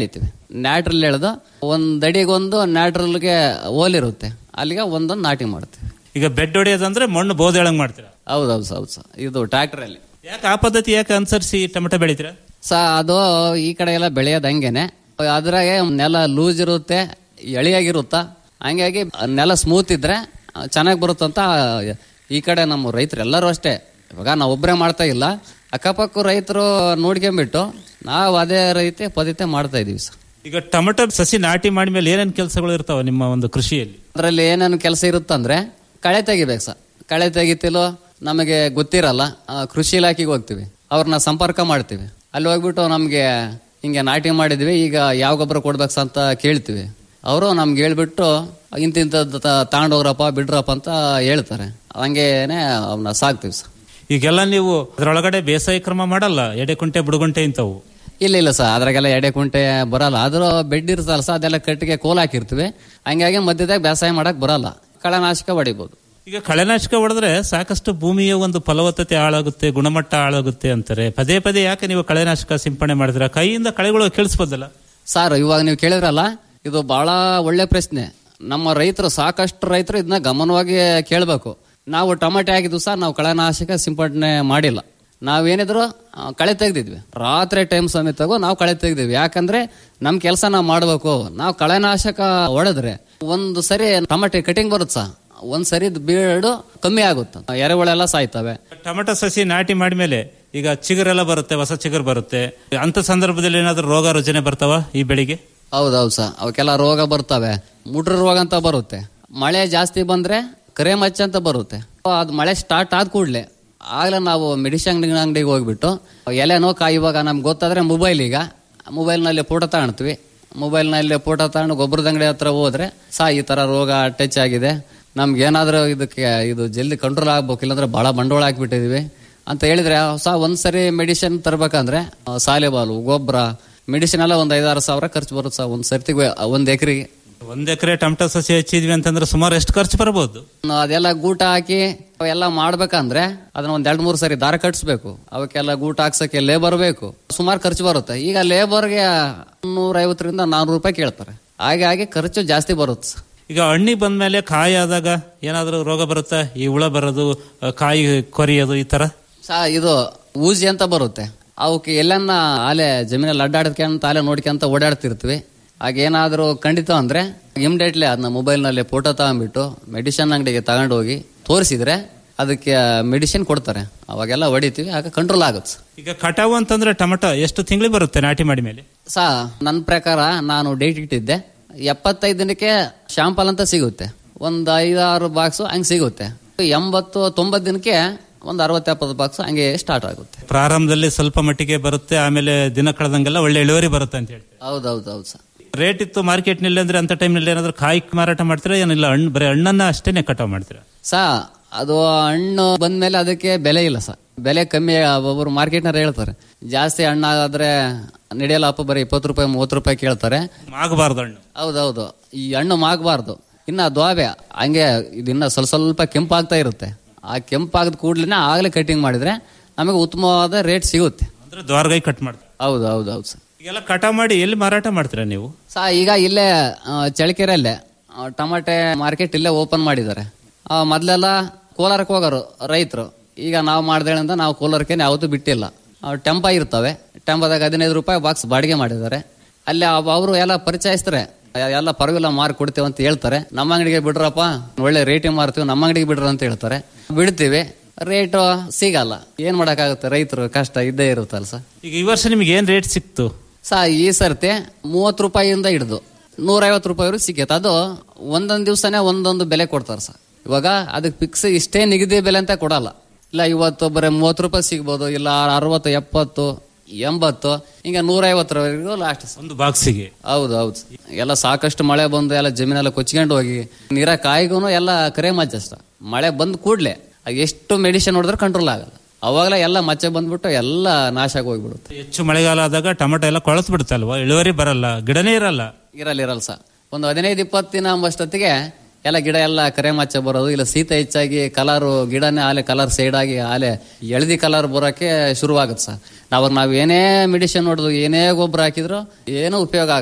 ನ್ಯಾಟ್ರಲ್ ಎಳೆದು ಒಂದ್ ಅಡಿಗೊಂದು ನ್ಯಾಟ್ರಲ್ಗೆ ಹೋಲಿರುತ್ತೆ ಅಲ್ಲಿಗೆ ಒಂದೊಂದು ನಾಟಿ ಮಾಡ್ತೀವಿ ಈಗ ಬೆಡ್ ಹೊಡೆಯೋದಂದ್ರೆ ಮಣ್ಣು ಬೋದೇಳಂಗ್ ಮಾಡ್ತೀರಾ ಹೌದೌದು ಹೌದು ಸರ್ ಇದು ಟ್ರ್ಯಾಕ್ಟರ್ ಅಲ್ಲಿ ಯಾಕೆ ಆ ಪದ್ಧತಿ ಯಾಕೆ ಅನುಸರಿಸಿ ಟೊಮೆಟೊ ಬೆಳಿತೀರಾ ಸ ಅದು ಈ ಕಡೆ ಎಲ್ಲ ಬೆಳೆಯೋದು ಹಂಗೇನೆ ಅದ್ರಾಗೆ ನೆಲ ಲೂಸ್ ಇರುತ್ತೆ ಎಳಿಯಾಗಿರುತ್ತ ಹಂಗಾಗಿ ನೆಲ ಸ್ಮೂತ್ ಇದ್ರೆ ಚೆನ್ನಾಗಿ ಬರುತ್ತಂತ ಈ ಕಡೆ ನಮ್ಮ ರೈತರು ಎಲ್ಲರೂ ಅಷ್ಟೇ ಇವಾಗ ನಾವು ಒಬ್ಬರೇ ಮಾಡ್ತಾ ಇಲ್ಲ ಅಕ್ಕಪಕ್ಕ ರೈತರು ನೋಡ್ಕೊಂಬಿಟ್ಟು ನಾವು ಅದೇ ರೀತಿ ಪದ್ಧತಿ ಮಾಡ್ತಾ ಇದೀವಿ ಸರ್ ಈಗ ಟೊಮೆಟೊ ಸಸಿ ನಾಟಿ ಮಾಡಿದ್ಮೇಲೆ ಏನೇನು ಕೆಲಸಗಳು ಇರ್ತಾವ ನಿಮ್ಮ ಒಂದು ಕೃಷಿಯಲ್ಲಿ ಅದರಲ್ಲಿ ಏನೇನು ಕೆಲಸ ಇರುತ್ತಂದ್ರೆ ಕಳೆ ತೆಗಿಬೇಕು ಸರ್ ಕಳೆ ತೆಗಿತಿಲೋ ನಮಗೆ ಗೊತ್ತಿರಲ್ಲ ಆ, ಕೃಷಿ ಇಲಾಖೆಗೆ ಹೋಗ್ತೀವಿ ಅವ್ರನ್ನ ಸಂಪರ್ಕ ಮಾಡ್ತೀವಿ ಅಲ್ಲಿ ಹೋಗ್ಬಿಟ್ಟು ನಮಗೆ ಹಿಂಗೆ ನಾಟಿ ಮಾಡಿದ್ವಿ ಈಗ ಯಾವ ಗೊಬ್ಬರ ಕೊಡ್ಬೇಕು ಅಂತ ಕೇಳ್ತೀವಿ ಅವರು ನಮ್ಗೆ ಹೇಳ್ಬಿಟ್ಟು ಇಂತಿಂಥದ್ದು ತಗೊಂಡೋಗ್ರಪ್ಪ ಬಿಡ್ರಪ್ಪ ಅಂತ ಹೇಳ್ತಾರೆ ಹಂಗೇನೆ ಅವನ್ನ ಸಾಕ್ತೀವಿ ಸರ್ ಈಗೆಲ್ಲ ನೀವು ಅದರೊಳಗಡೆ ಬೇಸಾಯ ಕ್ರಮ ಮಾಡಲ್ಲ ಎಡೆಕುಂಟೆ ಬುಡುಗುಂಟೆ ಇಂಥವು ಇಲ್ಲ ಇಲ್ಲ ಸರ್ ಅದ್ರಾಗೆಲ್ಲ ಎಡೆ ಕುಂಟೆ ಬರಲ್ಲ ಆದ್ರೂ ಬೆಡ್ ಇರ್ತಲ್ಲ ಸರ್ ಅದೆಲ್ಲ ಕಟ್ಟಿಗೆ ಕೋಲ್ ಹಾಕಿರ್ತೀವಿ ಹಂಗಾಗಿ ಮಧ್ಯದಾಗ ಬೇಸಾಯ ಮಾಡಕ್ ಬರಲ್ಲ ಕಳೆನಾಶಕ ಹೊಡಿಬೋದು ಈಗ ಕಳೆನಾಶಕ ಹೊಡೆದ್ರೆ ಸಾಕಷ್ಟು ಭೂಮಿಯ ಒಂದು ಫಲವತ್ತತೆ ಹಾಳಾಗುತ್ತೆ ಗುಣಮಟ್ಟ ಹಾಳಾಗುತ್ತೆ ಅಂತಾರೆ ಪದೇ ಪದೇ ಯಾಕೆ ನೀವು ಕಳೆನಾಶಕ ಸಿಂಪಡಣೆ ಮಾಡಿದ್ರ ಕೈಯಿಂದ ಕಳೆಗಳು ಕೇಳಿಸ್ಬೋದಲ್ಲ ಸರ್ ಇವಾಗ ನೀವು ಕೇಳಿದ್ರಲ್ಲ ಇದು ಬಹಳ ಒಳ್ಳೆ ಪ್ರಶ್ನೆ ನಮ್ಮ ರೈತರು ಸಾಕಷ್ಟು ರೈತರು ಇದನ್ನ ಗಮನವಾಗಿ ಕೇಳಬೇಕು ನಾವು ಟೊಮೆಟೊ ಹಾಕಿದ್ವು ಸರ್ ನಾವು ಕಳೆನಾಶಕ ಸಿಂಪಡಣೆ ಮಾಡಿಲ್ಲ ನಾವೇನಿದ್ರು ಆ, ಕಳೆ ತೆಗ್ದಿದ್ವಿ ರಾತ್ರಿ ಟೈಮ್ ಸಮೇತಗೂ ನಾವು ಕಳೆ ತೆಗ್ದಿದ್ವಿ ಯಾಕಂದ್ರೆ ನಮ್ ಕೆಲಸ ನಾವು ಮಾಡ್ಬೇಕು ನಾವು ಕಳೆನಾಶಕ ಹೊಡೆದ್ರೆ ಒಂದು ಸರಿ ಟೊಮೆಟೊ ಕಟಿಂಗ್ ಬರುತ್ತೆ ಸರ್ ಒಂದ್ ಸರಿ ಬೀಳು ಕಮ್ಮಿ ಆಗುತ್ತೆ ಎರೆಹುಳೆಲ್ಲ ಸಾಯ್ತವೆ ಟೊಮೆಟೊ ಸಸಿ ನಾಟಿ ಮಾಡಿದ್ಮೇಲೆ ಈಗ ಚಿಗುರೆಲ್ಲ ಬರುತ್ತೆ ಹೊಸ ಚಿಗುರು ಬರುತ್ತೆ ಅಂತ ಸಂದರ್ಭದಲ್ಲಿ ಏನಾದ್ರೂ ರೋಗ ರುಜಿನ ಬರ್ತಾವ ಈ ಬೆಳೆಗೆ ಹೌದೌದು ಸರ್ ಅವಕ್ಕೆಲ್ಲ ರೋಗ ಬರ್ತವೆ ಮುಟ್ರ ರೋಗ ಅಂತ ಬರುತ್ತೆ ಮಳೆ ಜಾಸ್ತಿ ಬಂದ್ರೆ ಕರೆ ಮಚ್ಚ ಅಂತ ಬರುತ್ತೆ ಅದು ಮಳೆ ಸ್ಟಾರ್ಟ್ ಆದ ಕೂಡಲೇ ಆಗ್ಲೇ ನಾವು ಮೆಡಿಸಿನ್ ಅಂಗಡಿಗೆ ಹೋಗ್ಬಿಟ್ಟು ಎಲೆನೋ ಕಾಯಿ ಇವಾಗ ನಮ್ಗೆ ಗೊತ್ತಾದ್ರೆ ಮೊಬೈಲ್ ಈಗ ಮೊಬೈಲ್ನಲ್ಲಿ ಫೋಟೋ ತಗೊಳ್ತೀವಿ ಮೊಬೈಲ್ನಲ್ಲಿ ಫೋಟೋ ತಗೊಂಡು ಗೊಬ್ಬರದ ಅಂಗಡಿ ಹತ್ರ ಹೋದ್ರೆ ಸಾ ಈ ತರ ರೋಗ ಟಚ್ ಆಗಿದೆ ನಮ್ಗೆ ಏನಾದ್ರೂ ಇದಕ್ಕೆ ಇದು ಜಲ್ದಿ ಕಂಟ್ರೋಲ್ ಆಗ್ಬೇಕು ಇಲ್ಲಾಂದ್ರೆ ಬಹಳ ಬಂಡವಾಳ ಹಾಕ್ಬಿಟ್ಟಿದೀವಿ ಅಂತ ಹೇಳಿದ್ರೆ ಸಾ ಒಂದ್ಸರಿ ಮೆಡಿಸಿನ್ ತರ್ಬೇಕಂದ್ರೆ ಆ, ಸಾಲೆಬಾಲು ಗೊಬ್ಬರ ಮೆಡಿಸಿನ್ ಎಲ್ಲ ಒಂದ್ ಐದಾರು ಸಾವಿರ ಖರ್ಚು ಬರುತ್ತೆ ಸರ್ ಒಂದ್ ಸರ್ತಿಗೆ ಒಂದ್ ಎಕರೆಗೆ ಒಂದ್ ಎಕರೆ ಟೊಮೆಟೊ ಸಸಿ ಹಚ್ಚಿದ್ವಿ ಅಂತಂದ್ರೆ ಸುಮಾರು ಎಷ್ಟು ಖರ್ಚು ಬರ್ಬೋದು ಅದೆಲ್ಲ ಗೂಟ ಹಾಕಿ ಅವೆಲ್ಲ ಮಾಡ್ಬೇಕಂದ್ರೆ ಅದನ್ನ ಒಂದ್ ಎರಡ್ ಮೂರು ಸರಿ ದಾರ ಕಟ್ಸ್ಬೇಕು ಅವಕ್ಕೆಲ್ಲ ಗೂಟ ಹಾಕ್ಸಕ್ಕೆ ಲೇಬರ್ ಬೇಕು ಸುಮಾರು ಖರ್ಚು ಬರುತ್ತೆ ಈಗ ಲೇಬರ್ಗೆ ನೂರ ಐವತ್ತರಿಂದ ನಾನೂರು ರೂಪಾಯಿ ಕೇಳ್ತಾರೆ ಹಾಗೆ ಹಾಗೆ ಖರ್ಚು ಜಾಸ್ತಿ ಬರುತ್ತೆ ಸರ್. ಈಗ ಹಣ್ಣಿ ಬಂದ್ಮೇಲೆ ಕಾಯಿ ಆದಾಗ ಏನಾದ್ರೂ ರೋಗ ಬರುತ್ತಾ ಈ ಹುಳ ಬರೋದು ಆ, ಕಾಯಿ ಕೊರಿಯೋದು ಈ ತರ ಸಾ ಇದು ಊಜಿ ಅಂತ ಬರುತ್ತೆ ಅವಕ್ಕೆ ಎಲ್ಲನ್ನ ಆಲೆ ಜಮೀನಲ್ಲಿ ಅಡ್ಡಾಡ್ಕೊಂತ ಆಲೆ ನೋಡ್ಕೊಂತ ಓಡಾಡ್ತಿರ್ತೀವಿ ಆಗೇನಾದ್ರೂ ಖಂಡಿತ ಅಂದ್ರೆ ಇಮಿಡಿಯೇಟ್ಲಿ ಅದನ್ನ ಮೊಬೈಲ್ನಲ್ಲಿ ಫೋಟೋ ತಗೊಂಡ್ಬಿಟ್ಟು ಮೆಡಿಸಿನ್ ಅಂಗಡಿಗೆ ತಗೊಂಡು ಹೋಗಿ ತೋರಿಸಿದ್ರೆ ಅದಕ್ಕೆ ಮೆಡಿಸಿನ್ ಕೊಡ್ತಾರೆ ಅವಾಗೆಲ್ಲ ಹೊಡಿತೀವಿ ಆಗ ಕಂಟ್ರೋಲ್ ಆಗುತ್ತೆ ಸರ್. ಈಗ ಕಟಾವು ಅಂತಂದ್ರೆ ಟೊಮೆಟೊ ಎಷ್ಟು ತಿಂಗಳು ಬರುತ್ತೆ ನಾಟಿ ಮಾಡಿ ಮೇಲೆ ಸಾ ನನ್ನ ಪ್ರಕಾರ ನಾನು ಡೇಟ್ ಇಟ್ಟಿದ್ದೆ ಎಪ್ಪತ್ತೈದು ದಿನಕ್ಕೆ ಶಾಂಪಲ್ ಅಂತ ಸಿಗುತ್ತೆ ಒಂದು ಐದಾರು ಬಾಕ್ಸ್ ಹಂಗೆ ಸಿಗುತ್ತೆ ಎಂಬತ್ತು ತೊಂಬತ್ತು ದಿನಕ್ಕೆ ಒಂದು ಅರವತ್ತು ಎಪ್ಪತ್ತು ಬಾಕ್ಸ್ ಹಂಗೆ ಸ್ಟಾರ್ಟ್ ಆಗುತ್ತೆ ಪ್ರಾರಂಭದಲ್ಲಿ ಸ್ವಲ್ಪ ಮಟ್ಟಿಗೆ ಬರುತ್ತೆ ಆಮೇಲೆ ದಿನ ಕಳೆದಂಗೆಲ್ಲ ಒಳ್ಳೆ ಇಳುವರಿ ಬರುತ್ತೆ ಅಂತ ಹೇಳ್ತೀವಿ ಹೌದೌದು ಹೌದು ಸರ್ ರೇಟ್ ಇತ್ತು ಮಾರ್ಕೆಟ್ ನಲ್ಲಿ ಅಂದ್ರೆ ಅಂತ ಟೈಮ್ನಲ್ಲಿ ಏನಾದ್ರು ಕಾಯಿ ಮಾರಾಟ ಮಾಡ್ತೀರಾ ಏನಿಲ್ಲ ಹಣ್ಣು ಬರೀ ಹಣ್ಣನ್ನ ಅಷ್ಟೇನೆ ಕಟಾವು ಮಾಡ್ತೀರಾ ಸಾ ಅದು ಹಣ್ಣು ಬಂದ್ಮೇಲೆ ಅದಕ್ಕೆ ಬೆಲೆ ಇಲ್ಲ ಸರ್ ಬೆಲೆ ಕಮ್ಮಿ ಒಬ್ಬರು ಮಾರ್ಕೆಟ್ನಾರ ಹೇಳ್ತಾರೆ ಜಾಸ್ತಿ ಹಣ್ಣಾದ್ರೆ ನಡೆಯಲ್ಲಪ್ಪ ಬರೀ ಇಪ್ಪತ್ತು ರೂಪಾಯಿ ಮೂವತ್ತು ರೂಪಾಯಿ ಕೇಳ್ತಾರೆ ಆಗಬಾರ್ದು ಹಣ್ಣು ಹೌದೌದು ಈ ಹಣ್ಣು ಮಾಗಬಾರ್ದು ಇನ್ನ ದ್ವಾಬೆ ಹಂಗೆ ಇದಿನ್ನ ಸ್ವಲ್ಪ ಸ್ವಲ್ಪ ಕೆಂಪಾಗ್ತಾ ಇರುತ್ತೆ ಆ ಕೆಂಪಾಗದ ಕೂಡ್ಲಿನ ಆಗ್ಲೇ ಕಟಿಂಗ್ ಮಾಡಿದ್ರೆ ನಮಗೆ ಉತ್ತಮವಾದ ರೇಟ್ ಸಿಗುತ್ತೆ ಅಂದ್ರೆ ದ್ವಾರಗೈ ಕಟ್ ಮಾಡ್ತೀರಾ ಹೌದು ಹೌದು ಹೌದು ಸರ್ ಈಗೆಲ್ಲ ಕಟಾವು ಮಾಡಿ ಎಲ್ಲಿ ಮಾರಾಟ ಮಾಡ್ತೀರಾ ನೀವು ಸಾ ಈಗ ಇಲ್ಲೇ ಆ, ಚಳ್ಳಕೆರೆಯಲ್ಲೇ ಆ, ಟಮಾಟೆ ಮಾರ್ಕೆಟ್ ಇಲ್ಲೇ ಓಪನ್ ಮಾಡಿದ್ದಾರೆ ಆ, ಮೊದ್ಲೆಲ್ಲ ಕೋಲಾರಕ್ಕೆ ಹೋಗೋರು ರೈತರು ಈಗ ನಾವು ಮಾಡ್ದೇಳಿಂದ ನಾವು ಕೋಲಾರಕ್ಕೆ ಯಾವತ್ತೂ ಬಿಟ್ಟಿಲ್ಲ ಆ, ಟೆಂಪ ಇರ್ತವೆ ಟೆಂಪದಾಗ ಹದಿನೈದು ರೂಪಾಯಿ ಬಾಕ್ಸ್ ಬಾಡಿಗೆ ಮಾಡಿದ್ದಾರೆ ಅಲ್ಲಿ ಅವರು ಎಲ್ಲ ಪರಿಚಯಿಸ್ತಾರೆ ಎಲ್ಲ ಪರವಾಗಿಲ್ಲ ಮಾರ್ಕ್ ಕೊಡ್ತೇವೆ ಅಂತ ಹೇಳ್ತಾರೆ ನಮ್ಮ ಅಂಗಡಿಗೆ ಬಿಡ್ರಪ್ಪ ಒಳ್ಳೆ ರೇಟಿಗೆ ಮಾರ್ತೀವಿ ನಮ್ಮ ಅಂಗಡಿಗೆ ಬಿಡ್ರ ಅಂತ ಹೇಳ್ತಾರೆ ಬಿಡ್ತೀವಿ ರೇಟು ಸಿಗಲ್ಲ ಏನ್ ಮಾಡಕ್ಕಾಗುತ್ತೆ ರೈತರು ಕಷ್ಟ ಇದ್ದೇ ಇರುತ್ತಲ್ಲ ಸರ್ ಈಗ ಈ ವರ್ಷ ನಿಮ್ಗೆ ಏನ್ ರೇಟ್ ಸಿಕ್ತು ಸಾ ಈ ಸರ್ತಿ ಮೂವತ್ತು ರೂಪಾಯಿಯಿಂದ ಹಿಡಿದು ನೂರೈವತ್ತು ರೂಪಾಯಿವರೆಗೂ ಸಿಕ್ಕೈತೆ ಅದು ಒಂದೊಂದು ದಿವಸನೇ ಒಂದೊಂದು ಬೆಲೆ ಕೊಡ್ತಾರೆ ಸರ್ ಇವಾಗ ಅದಕ್ಕೆ ಫಿಕ್ಸ್ ಇಷ್ಟೇ ನಿಗದಿ ಬೆಲೆ ಅಂತ ಕೊಡಲ್ಲ ಇಲ್ಲ ಇವತ್ತು ಬರೀ ಮೂವತ್ತು ರೂಪಾಯಿ ಸಿಗ್ಬೋದು ಇಲ್ಲ ಅರವತ್ತು ಎಪ್ಪತ್ತು ಎಂಬತ್ತು ಈಗ ನೂರೈವತ್ತರವರೆಗೂ ಲಾಸ್ಟ್ ಒಂದು ಬಾಕ್ಸಿಗೆ ಹೌದು ಹೌದು ಎಲ್ಲ ಸಾಕಷ್ಟು ಮಳೆ ಬಂದು ಎಲ್ಲ ಜಮೀನೆಲ್ಲ ಕೊಚ್ಕೊಂಡು ಹೋಗಿ ನೀರ ಕಾಯಿಗೂ ಎಲ್ಲ ಕರೆ ಮಚ್ಚಷ್ಟ ಮಳೆ ಬಂದ್ ಕೂಡ್ಲೆ ಆಗ ಎಷ್ಟು ಮೆಡಿಸಿನ್ ಹೊಡೆದ್ರೆ ಕಂಟ್ರೋಲ್ ಆಗಲ್ಲ ಅವಾಗಲೇ ಎಲ್ಲ ಮಚ್ಚೆ ಬಂದ್ಬಿಟ್ಟು ಎಲ್ಲ ನಾಶ ಆಗಿ ಹೋಗ್ಬಿಡುತ್ತೆ ಹೆಚ್ಚು ಮಳೆಗಾಲ ಆದಾಗ ಟೊಮೆಟೊ ಎಲ್ಲ ಕೊಳತ್ ಬಿಡುತ್ತಲ್ವಾ ಇಳುವರಿ ಬರಲ್ಲ ಗಿಡನೇ ಇರಲ್ಲ ಇರಲ್ಲ ಇರಲ್ಲ ಸರ್ ಒಂದು ಹದಿನೈದು ಇಪ್ಪತ್ತು ದಿನ ಅಂಬಷ್ಟೊತ್ತಿಗೆ ಎಲ್ಲ ಗಿಡ ಎಲ್ಲ ಕರೆ ಮಚ್ಚ ಬರೋದು ಇಲ್ಲ ಶೀತ ಹೆಚ್ಚಾಗಿ ಕಲರು ಗಿಡನೇ ಆಲೆ ಕಲರ್ ಸೈಡ್ ಆಗಿ ಆಲೆ ಎಳ್ದಿ ಕಲರ್ ಬರೋಕೆ ಶುರುವಾಗುತ್ತೆ ಸರ್ ಅವಾಗ ನಾವು ಏನೇ ಮೆಡಿಸಿನ್ ಹೊಡೆದು ಏನೇ ಗೊಬ್ಬರ ಹಾಕಿದ್ರು ಏನೂ ಉಪಯೋಗ ಆಗಲ್ಲ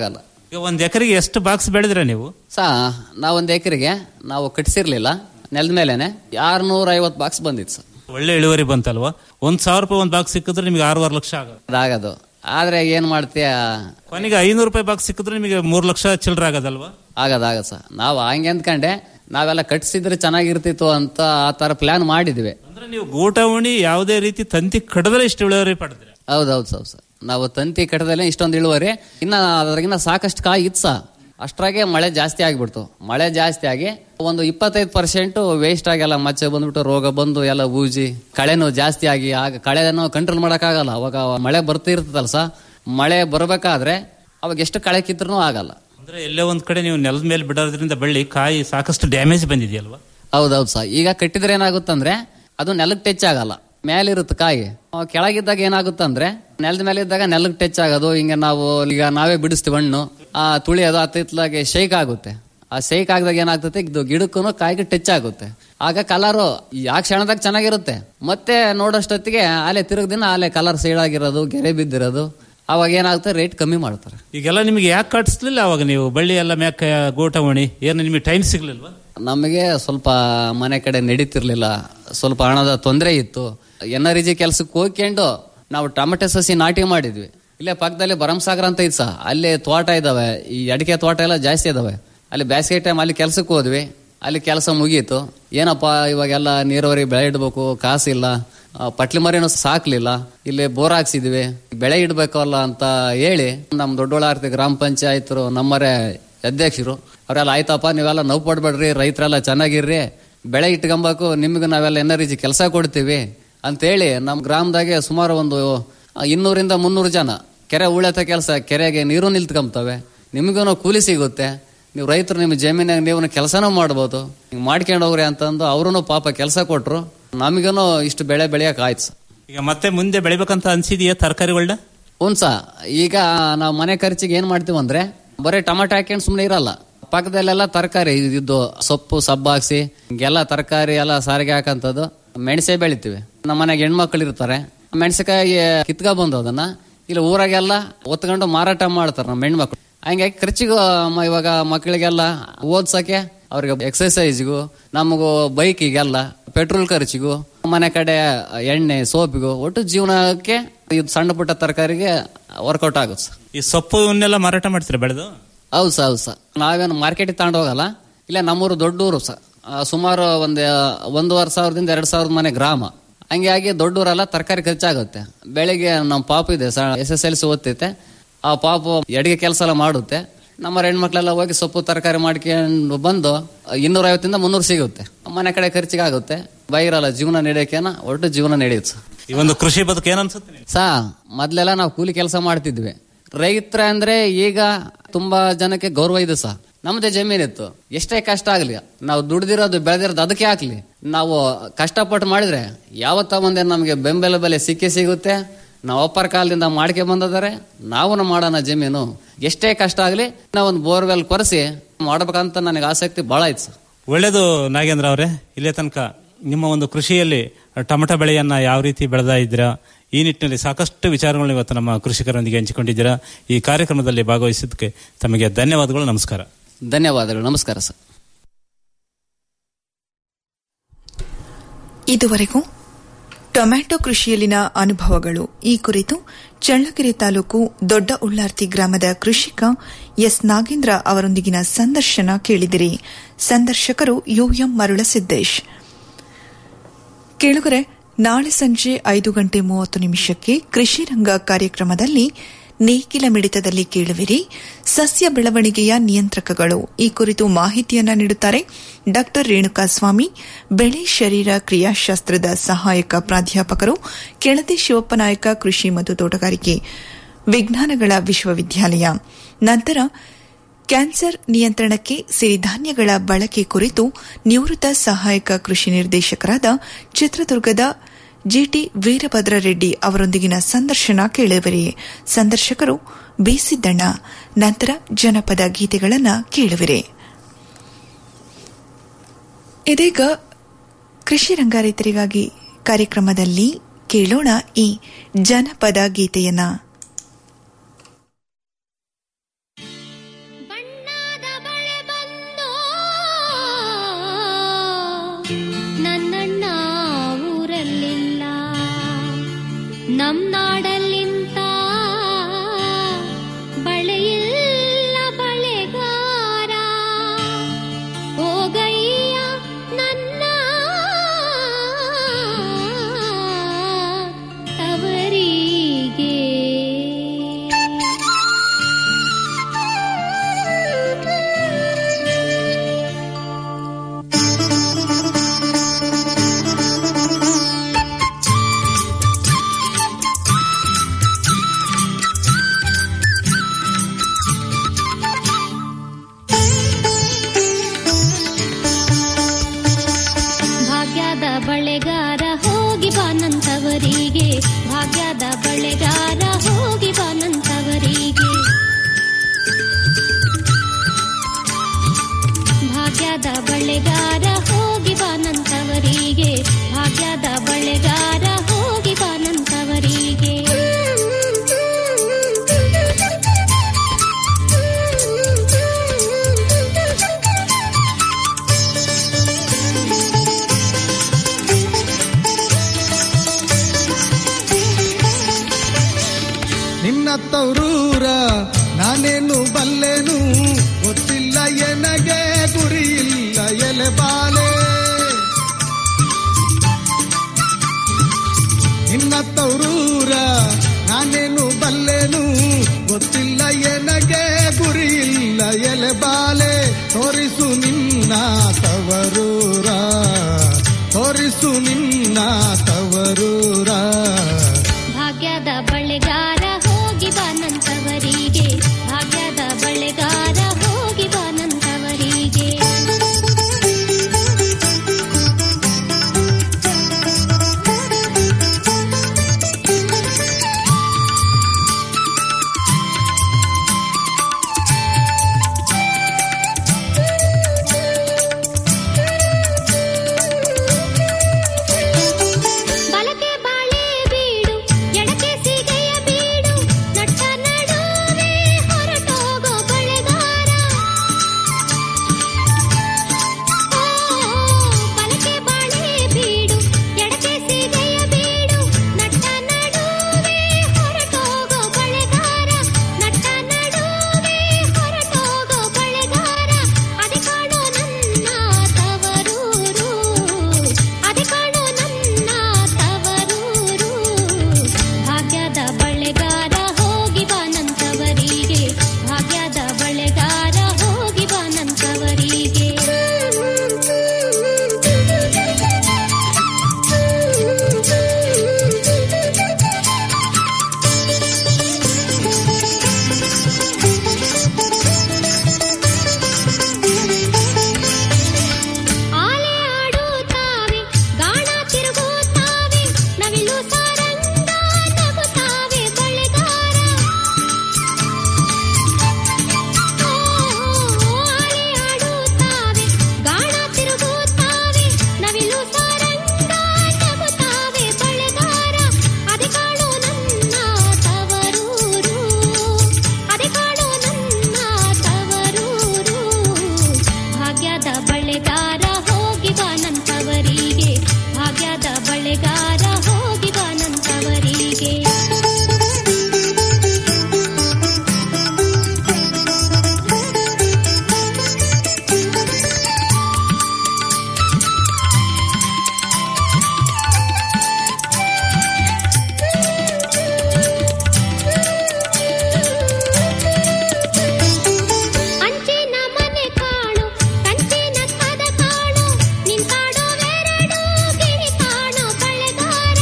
ಈಗ ಒಂದ್ ಎಕರೆಗೆ ಎಷ್ಟು ಬಾಕ್ಸ್ ಬೆಳೆದ್ರ ನೀವು ಸಾ ನಾವೊಂದು ಎಕರೆಗೆ ನಾವು ಕಟ್ಸಿರ್ಲಿಲ್ಲ ನೆಲದ ಮೇಲೆನೆ ಆರ್ನೂರ ಐವತ್ತು ಬಾಕ್ಸ್ ಬಂದಿತ್ತು ಸರ್ ಒಳ್ಳೆ ಇಳುವರಿ ಬಂತಲ್ವಾ ಒಂದ್ ಸಾವಿರ ರೂಪಾಯಿ ಒಂದ್ ಬಾಕ್ಸ್ ಸಿಕ್ಕಿದ್ರೆ ನಿಮಗೆ ಆರೂವರೆ ಲಕ್ಷ ಆಗೋದು ಅದಾಗದು ಆದ್ರೆ ಏನ್ ಮಾಡ್ತೀಯ ಕೊನೆಗೆ ಐನೂರು ರೂಪಾಯಿ ಬಾಕ್ಸ್ ಸಿಕ್ಕಿದ್ರೆ ನಿಮಗೆ ಮೂರ್ ಲಕ್ಷ ಚಿಲ್ಲರೆ ಆಗೋದಲ್ವಾ ಆಗದ ಆಗದ ಸರ್ ನಾವು ಹಂಗೆ ಅಂದ್ಕೊಂಡೆ ನಾವೆಲ್ಲ ಕಟ್ಸಿದ್ರೆ ಚೆನ್ನಾಗಿರ್ತಿತ್ತು ಅಂತ ಆ ತರ ಪ್ಲಾನ್ ಮಾಡಿದ್ವಿ ಅಂದ್ರೆ ನೀವು ಗೂಟವಣಿ ಯಾವುದೇ ರೀತಿ ತಂತಿ ಕಡದ್ರೆ ಇಷ್ಟು ಇಳುವರಿ ಪಡೆದ್ರಿ ಹೌದೌದು ಸರ್ ಸರ್ ನಾವು ತಂತಿ ಕಟ್ಟದಲ್ಲೇ ಇಷ್ಟೊಂದು ಇಳುವರಿ ಇನ್ನ ಅದ್ರಾಗಿನ್ನ ಸಾಕಷ್ಟು ಕಾಯಿ ಇತ್ತು ಸಹ ಅಷ್ಟ್ರಾಗೆ ಮಳೆ ಜಾಸ್ತಿ ಆಗಿಬಿಡ್ತು ಮಳೆ ಜಾಸ್ತಿ ಆಗಿ ಒಂದು ಇಪ್ಪತ್ತೈದು ಪರ್ಸೆಂಟ್ ವೇಸ್ಟ್ ಆಗಿ ಎಲ್ಲ ಮಚ್ಚೆ ಬಂದ್ಬಿಟ್ಟು ರೋಗ ಬಂದು ಎಲ್ಲ ಬೂಜಿ ಕಳೆನೂ ಜಾಸ್ತಿ ಆಗಿ ಆಗ ಕಳೆನೂ ಕಂಟ್ರೋಲ್ ಮಾಡೋಕ್ಕಾಗಲ್ಲ ಅವಾಗ ಮಳೆ ಬರ್ತಿರ್ತದಲ್ಲ ಸಹ ಮಳೆ ಬರಬೇಕಾದ್ರೆ ಅವಾಗ ಎಷ್ಟು ಕಳೆ ಕಿತ್ರೂ ಆಗಲ್ಲ ಅಂದ್ರೆ ಎಲ್ಲೇ ಒಂದ್ ಕಡೆ ನೀವು ನೆಲದ ಮೇಲೆ ಬಿಡೋದ್ರಿಂದ ಬಳ್ಳಿ ಕಾಯಿ ಸಾಕಷ್ಟು ಡ್ಯಾಮೇಜ್ ಬಂದಿದೆಯಲ್ವಾ ಹೌದೌದು ಸರ್ ಈಗ ಕಟ್ಟಿದ್ರೆ ಏನಾಗುತ್ತಂದ್ರೆ ಅದು ನೆಲಕ್ಕೆ ಟಚ್ ಆಗಲ್ಲ ಮೇಲಿರುತ್ತೆ ಕಾಯಿ ಅವಾಗ ಕೆಳಗಿದ್ದಾಗ ಏನಾಗುತ್ತಂದ್ರೆ ನೆಲದ ಮೇಲೆ ಇದ್ದಾಗ ನೆಲಕ್ಕೆ ಟಚ್ ಆಗೋದು ಹಿಂಗೆ ನಾವು ಈಗ ನಾವೇ ಬಿಡಿಸ್ತೀವಿ ಹಣ್ಣು ಆ ತುಳಿಯೋದು ಅತ್ತಿತ್ಲಾಗೆ ಶೇಕ್ ಆಗುತ್ತೆ ಆ ಶೇಕ್ ಆಗದಾಗ ಏನಾಗ್ತದೆ ಇದು ಗಿಡಕ್ಕೂ ಕಾಯಿಗೆ ಟಚ್ ಆಗುತ್ತೆ ಆಗ ಕಲರು ಆ ಕ್ಷಣದಾಗ ಚೆನ್ನಾಗಿರುತ್ತೆ ಮತ್ತೆ ನೋಡೋಷ್ಟೊತ್ತಿಗೆ ಆಲೆ ತಿರುಗ್ ದಿನ ಆಲೆ ಕಲರ್ ಸೀಳಾಗಿರೋದು ಗೆರೆ ಬಿದ್ದಿರೋದು ಅವಾಗ ಏನಾಗುತ್ತೆ ರೇಟ್ ಕಮ್ಮಿ ಮಾಡ್ತಾರೆ ಈಗೆಲ್ಲ ನಿಮಗೆ ಯಾಕೆ ಕಟ್ಸ್ಲಿಲ್ಲ ಅವಾಗ ನೀವು ಬಳ್ಳಿ ಎಲ್ಲ ಮ್ಯಾಕ ಗೋಟವಣಿ ಏನು ನಿಮಗೆ ಟೈಮ್ ಸಿಗ್ಲಿಲ್ವಾ ನಮಗೆ ಸ್ವಲ್ಪ ಮನೆ ಕಡೆ ನಡೀತಿರ್ಲಿಲ್ಲ ಸ್ವಲ್ಪ ಹಣದ ತೊಂದರೆ ಇತ್ತು ಎನ್ ಆರ್ ಜಿ ಕೆಲ್ಸಕ್ಕೆ ಹೋಗ್ಕೊಂಡು ನಾವು ಟೊಮೆಟೊ ಸಸಿ ನಾಟಿ ಮಾಡಿದ್ವಿ ಇಲ್ಲೇ ಪಕ್ಕದಲ್ಲಿ ಭರಮಸಾಗರ ಅಂತ ಇತ್ತು ಸಹ ಅಲ್ಲಿ ತೋಟ ಇದಾವೆ ಈ ಅಡಿಕೆ ತೋಟ ಎಲ್ಲ ಜಾಸ್ತಿ ಇದಾವೆ ಅಲ್ಲಿ ಬೇಸಿಗೆ ಟೈಮ್ ಅಲ್ಲಿ ಕೆಲ್ಸಕ್ಕೆ ಹೋದ್ವಿ ಅಲ್ಲಿ ಕೆಲಸ ಮುಗೀತು ಏನಪ್ಪ ಇವಾಗೆಲ್ಲ ನೀರಾವರಿ ಬೆಳೆ ಇಡ್ಬೇಕು ಕಾಸಿಲ್ಲ ಆ, ಪಟ್ಲಿ ಮರಿನೂ ಸಾಕ್ಲಿಲ್ಲ ಇಲ್ಲಿ ಬೋರ್ ಹಾಕ್ಸಿದ್ವಿ ಬೆಳೆ ಇಡ್ಬೇಕಲ್ಲ ಅಂತ ಹೇಳಿ ನಮ್ಮ ದೊಡ್ಡೋಳಾರ್ತಿ ಗ್ರಾಮ ಪಂಚಾಯತ್ರು ನಮ್ಮರೇ ಅಧ್ಯಕ್ಷರು ಅವರೆಲ್ಲ ಆಯ್ತಪ್ಪ ನೀವೆಲ್ಲ ನೋವು ಪಡ್ಬೇಡ್ರಿ ರೈತರೆಲ್ಲ ಚೆನ್ನಾಗಿರ್ರಿ ಬೆಳೆ ಇಟ್ಕೊಂಬೇಕು ನಿಮ್ಗೆ ನಾವೆಲ್ಲ ಎನ್ ಜಿ ಕೆಲಸ ಕೊಡ್ತೀವಿ ಅಂತೇಳಿ ನಮ್ಮ ಗ್ರಾಮದಾಗೆ ಸುಮಾರು ಒಂದು ಆ, ಇನ್ನೂರಿಂದ ಮುನ್ನೂರು ಜನ ಕೆರೆ ಉಳೆತ ಕೆಲಸ ಕೆರೆಗೆ ನೀರು ನಿಲ್ತ್ಕೊಂತವೆ ನಿಮಗೂ ಕೂಲಿ ಸಿಗುತ್ತೆ ನೀವು ರೈತರು ನಿಮ್ಮ ಜಮೀನಾಗ ನೀವು ಕೆಲಸನೂ ಮಾಡ್ಬೋದು ಹಿಂಗೆ ಮಾಡ್ಕೊಂಡು ಹೋಗ್ರಿ ಅಂತಂದು ಅವ್ರೂ ಪಾಪ ಕೆಲಸ ಕೊಟ್ರು ನಮಗೂ ಇಷ್ಟು ಬೆಳೆ ಬೆಳೆಯಕ್ಕೆ ಆಯ್ತು ಸರ್ ಈಗ ಮತ್ತೆ ಮುಂದೆ ಬೆಳಿಬೇಕಂತ ಅನ್ಸಿದೆಯಾ ತರಕಾರಿಗಳನ್ನ ಹುನ್ಸ ಈಗ ನಾವು ಮನೆ ಖರ್ಚಿಗೆ ಏನ್ ಮಾಡ್ತೀವಿ ಅಂದ್ರೆ ಬರೀ ಟೊಮಾಟೊ ಹಾಕೊಂಡು ಸುಮ್ಮನೆ ಇರಲ್ಲ ಪಕ್ಕದಲ್ಲೆಲ್ಲ ತರಕಾರಿ ಇದು ಸೊಪ್ಪು ಸಬ್ಬು ಹಾಕ್ಸಿ ಹಿಂಗೆಲ್ಲ ತರಕಾರಿ ಎಲ್ಲ ಸಾರಿಗೆ ಹಾಕಂತದ್ದು ಮೆಣಸೆ ಬೆಳಿತೀವಿ ನಮ್ಮ ಮನೆಗೆ ಹೆಣ್ಮಕ್ಳು ಇರ್ತಾರೆ ಮೆಣಸಿನಕಾಯಿ ಕಿತ್ಕ ಬಂದು ಅದನ್ನ ಇಲ್ಲಿ ಊರಾಗೆಲ್ಲ ಒತ್ಕೊಂಡು ಮಾರಾಟ ಮಾಡ್ತಾರೆ ನಮ್ಮ ಹೆಣ್ಮಕ್ಳು ಹಂಗಾಗಿ ಖರ್ಚಿಗೂ ಮ- ಇವಾಗ ಮಕ್ಕಳಿಗೆಲ್ಲ ಓದ್ಸಕ್ಕೆ ಅವ್ರಿಗೆ ಎಕ್ಸರ್ಸೈಸ್ಗೂ ನಮಗೂ ಬೈಕಿಗೆಲ್ಲ ಪೆಟ್ರೋಲ್ ಖರ್ಚಿಗೂ ಮನೆ ಕಡೆ ಎಣ್ಣೆ ಸೋಪಿಗೂ ಒಟ್ಟು ಜೀವನಕ್ಕೆ ಇದು ಸಣ್ಣ ಪುಟ್ಟ ತರಕಾರಿಗೆ ವರ್ಕೌಟ್ ಆಗುತ್ತೆ ಸರ್ ಈ ಸೊಪ್ಪು ಇವನ್ನೆಲ್ಲ ಮಾರಾಟ ಮಾಡ್ತೀರಾ ಬೆಳೆದು ಹೌದು ಸರ್ ಹೌದು ಸರ್ ನಾವೇನು ಮಾರ್ಕೆಟಿಗೆ ತಗೊಂಡು ಹೋಗಲ್ಲ ಇಲ್ಲ ನಮ್ಮೂರು ದೊಡ್ಡೂರು ಸರ್ ಆ, ಸುಮಾರು ಒಂದು ಒಂದೂವರೆ ಸಾವಿರದಿಂದ ಎರಡು ಸಾವಿರದ ಮನೆ ಗ್ರಾಮ ಹಂಗಾಗಿ ದೊಡ್ಡೂರೆಲ್ಲ ತರಕಾರಿ ಖರ್ಚಾಗುತ್ತೆ ಬೆಳಿಗ್ಗೆ ನಮ್ಮ ಪಾಪು ಇದೆ ಎಸ್ ಎಸ್ ಎಲ್ ಸಿ ಓದ್ತೈತೆ ಆ ಪಾಪು ಅಡಿಗೆ ಕೆಲಸ ಎಲ್ಲ ಮಾಡುತ್ತೆ ನಮ್ಮ ಹೆಣ್ಮಕ್ಳೆಲ್ಲ ಹೋಗಿ ಸೊಪ್ಪು ತರಕಾರಿ ಮಾಡ್ಕೊಂಡು ಬಂದು ಇನ್ನೂರ ಐವತ್ತಿಂದ ಮುನ್ನೂರು ಸಿಗುತ್ತೆ ಮನೆ ಕಡೆ ಖರ್ಚಿಗೆ ಆಗುತ್ತೆ ಬೈರಲ್ಲ ಜೀವನ ನಡೆಯೋಕೆನ ಒಟ್ಟು ಜೀವನ ನಡೆಯುತ್ತೆ ಸರ್ ಈ ಒಂದು ಕೃಷಿ ಬದುಕು ಏನನ್ಸುತ್ತೆ ನಿಮ್ಗೆ? ಸಾ ಮೊದ್ಲೆಲ್ಲ ನಾವು ಕೂಲಿ ಕೆಲಸ ಮಾಡ್ತಿದ್ವಿ ರೈತರ ಅಂದ್ರೆ ಈಗ ತುಂಬಾ ಜನಕ್ಕೆ ಗೌರವ ಇದೆ ಸಾ ನಮ್ದೇ ಜಮೀನಿತ್ತು ಎಷ್ಟೇ ಕಷ್ಟ ಆಗ್ಲಿ ನಾವು ದುಡ್ದಿರೋದು ಬೆಳೆದಿರೋದು ಅದಕ್ಕೆ ಹಾಕ್ಲಿ ನಾವು ಕಷ್ಟಪಟ್ಟು ಮಾಡಿದ್ರೆ ಯಾವತ್ತ ಒಂದೇ ನಮಗೆ ಬೆಂಬಲ ಬೆಲೆ ಸಿಕ್ಕೇ ಸಿಗುತ್ತೆ ನಾವು ಅಪ್ಪರ ಕಾಲದಿಂದ ಮಾಡ್ಕೆ ಬಂದಿದ್ದಾರೆ ನಾವು ಮಾಡೋಣ ಜಮೀನು ಎಷ್ಟೇ ಕಷ್ಟ ಆಗ್ಲಿ ನಾವು ಒಂದು ಬೋರ್ವೆಲ್ ಕೊರೆಸಿ ಮಾಡ್ಬೇಕಂತ ನನಗೆ ಆಸಕ್ತಿ ಬಹಳ ಐತೆ ಸರ್ ಒಳ್ಳೇದು ನಾಗೇಂದ್ರ ಅವರೇ ಇಲ್ಲೇ ತನಕ ನಿಮ್ಮ ಒಂದು ಕೃಷಿಯಲ್ಲಿ ಟೊಮೆಟೊ ಬೆಳೆಯನ್ನ ಯಾವ ರೀತಿ ಬೆಳೆದ ಇದ್ದೀರಾ ಈ ನಿಟ್ಟಿನಲ್ಲಿ ಸಾಕಷ್ಟು ವಿಚಾರಗಳನ್ನು ಇವತ್ತು ನಮ್ಮ ಕೃಷಿಕರೊಂದಿಗೆ ಹಂಚಿಕೊಂಡಿದ್ದೀರಾ ಈ ಕಾರ್ಯಕ್ರಮದಲ್ಲಿ ಭಾಗವಹಿಸಿದ್ದಕ್ಕೆ ತಮಗೆ ಧನ್ಯವಾದಗಳು ನಮಸ್ಕಾರ ಧನ್ಯವಾದಗಳು ನಮಸ್ಕಾರ ಸರ್ ಇದುವರೆಗೂ ಟೊಮ್ಯಾಟೊ ಕೃಷಿಯಲ್ಲಿನ ಅನುಭವಗಳು ಈ ಕುರಿತು ಚಳ್ಳಕೆರೆ ತಾಲೂಕು ದೊಡ್ಡ ಉಳ್ಳಾರ್ತಿ ಗ್ರಾಮದ ಕೃಷಿಕ ಎಸ್ ನಾಗೇಂದ್ರ ಅವರೊಂದಿಗಿನ ಸಂದರ್ಶನ ಕೇಳಿದಿರಿ ಸಂದರ್ಶಕರು ಯುಎಂ ಮರುಳಸಿದ್ದೇಶ್ ಕೇಳುಗರೆ ನಾಳೆ ಸಂಜೆ ಐದು ಗಂಟೆ ಮೂವತ್ತು ನಿಮಿಷಕ್ಕೆ ಕೃಷಿ ರಂಗ ಕಾರ್ಯಕ್ರಮದಲ್ಲಿ ನೇಗಿಲ ಮಿಡಿತದಲ್ಲಿ ಕೇಳುವಿರಿ ಸಸ್ಯ ಬೆಳವಣಿಗೆಯ ನಿಯಂತ್ರಕಗಳು ಈ ಕುರಿತು ಮಾಹಿತಿಯನ್ನ ನೀಡುತ್ತಾರೆ ಡಾ ರೇಣುಕಾಸ್ವಾಮಿ ಬೆಳೆ ಶರೀರ ಕ್ರಿಯಾಶಾಸ್ತ್ರದ ಸಹಾಯಕ ಪ್ರಾಧ್ಯಾಪಕರು ಕೆಳದಿ ಶಿವಪ್ಪನಾಯಕ ಕೃಷಿ ಮತ್ತು ತೋಟಗಾರಿಕೆ ವಿಜ್ಞಾನಗಳ ವಿಶ್ವವಿದ್ಯಾಲಯ ನಂತರ ಕ್ಯಾನ್ಸರ್ ನಿಯಂತ್ರಣಕ್ಕೆ ಸಿರಿಧಾನ್ಯಗಳ ಬಳಕೆ ಕುರಿತು ನಿವೃತ್ತ ಸಹಾಯಕ ಕೃಷಿ ನಿರ್ದೇಶಕರಾದ ಚಿತ್ರದುರ್ಗದ ಜಿಟಿ ವೀರಭದ್ರ ರೆಡ್ಡಿ ಅವರೊಂದಿಗಿನ ಸಂದರ್ಶನ ಕೇಳುವಿರಿ ಸಂದರ್ಶಕರು ಬೇಸಿದ್ದಣ್ಣ ನಂತರ ಜನಪದ ಗೀತೆಗಳನ್ನು ಕೇಳುವಿರಿ ಇದೀಗ ಕೃಷಿ ರಂಗ ರೈತರಿಗಾಗಿ ಕಾರ್ಯಕ್ರಮದಲ್ಲಿ ಕೇಳೋಣ ಈ ಜನಪದ ಗೀತೆಯನ್ನ ನನ್ನಣ್ಣ ಊರಲ್ಲಿಲ್ಲ ನಮ್ ನಾಡಲ್ಲಿಂತ ಬಳೆಯಿಲ್ಲ ಬಳೆಗಾರ ಹೋಗಯ್ಯ ನನ್ನ ತವರಿಗೆ ಭಾಗ್ಯದ ಬಳೆಗಾರ ಹೋಗಿ ಬಾನಂತವರಿಗೆ ಭಾಗ್ಯದ ಬಳೆಗಾರ ಹೋಗಿ ಬಾನಂತವರಿಗೆ ಭಾಗ್ಯದ ಬಳೆಗಾರ ಹೋಗಿ ಬಾನಂತವರಿಗೆ ಭಾಗ್ಯದ ಬಳೆಗಾರ ಹೋಗಿ ಬಾನಂತವರಿಗೆ ನಿನ್ನ ತವರೂರ ನಾನೇನು ಬಲ್ಲೆನು ಗೊತ್ತಿಲ್ಲ ಎನಗೆ ಗುರಿ ಇಲ್ಲ ಎಲೆ ಬಾಲೆ ನಿನ್ನ ತವರೂರ ನಾನೇನು ಬಲ್ಲೆನು ಗೊತ್ತಿಲ್ಲ ಎನಗೆ ಗುರಿ ಇಲ್ಲ ಎಲೆ ಬಾಲೆ ತೋರಿಸು ನಿನ್ನ ತವರೂರ ತೋರಿಸು ನಿನ್ನ ತವರೂರ ಭಾಗ್ಯದ ಬಳೆಗಾರ ಹೋಗಿ ಬಾನಂತವರಿಗೆ ಭಾಗ್ಯದ ಬಳೆಗಾರ ಹೋಗಿ ಬಾನಂತವರಿಗೆ ಬಲಕೆ ಬಾಳೆ ಬೀಡು ಎಡಕೆ ಸಿಗೆಯ ಬೀಡು ನಟ್ಟ ನಡುವೆ ಹೊರಟೋಗೋ ಬಳೆಗಾರ ಓ, ಬಲಕೆ ಬಾಳೆ ಬೀಡು ಎಡಕೆ ಸಿಗೆಯ ಬೀಡು ನಟ್ಟ ನಡುವೆ ಹೊರಟೋಗೋ ಬಳೆಗಾರ ನಟ್ಟ ನಡುವೆ ಹೊರಟೋಗೋ ಬಳೆಗಾರ ಅದೆ ಕಾಣೋ ನನ್ನ ತವರೂರು ಅದೆ ಕಾಣೋ ನನ್ನ ತವರೂರು ಭಾಗ್ಯದ ಬಳೆಗಾರ ಹೋಗಿ ಬಾನಂತವರಿಗೆ ಭಾಗ್ಯದ ಬಳೆಗಾರ ಹೋಗಿ ಬಾನಂತವರಿಗೆ ಆಲೆ ಆಡುತ್ತಾವೆ ಗಾಣ ತಿರುಗುತ್ತಾವೆ ನವಿಲು ಸಾರಂಗ ನಗುತ್ತಾವೆ ಬಳೆಗಾರ ಆಲೆ ಆಡುತ್ತಾವೆ ಗಾಣ ತಿರುಗುತ್ತಾವೆ ನವಿಲು ಸಾರಂಗ ನಗುತ್ತಾವೆ ಬಳೆಗಾರ ಅದೆ ಕಾಣೋ ನನ್ನ ತವರೂರು ಅದೆ ಕಾಣೋ ನನ್ನ ತವರೂರು ಭಾಗ್ಯದ ಬಳೆಗಾರ ಹೋಗಿ ಬಾನಂತವರಿಗೆ ಭಾಗ್ಯದ ಬಳೆಗಾರ ಹೋಗಿ ಬಾನಂತವರಿಗೆ ಅಂಚಿನ ಮನೆ ಕಾಣು ಕಂಚಿನ ಕದ ಕಾಣು ನಿಂತಾಡೋವೆರಡು ಗಿಳಿ ಕಾಣು ಬಳೆಗಾರ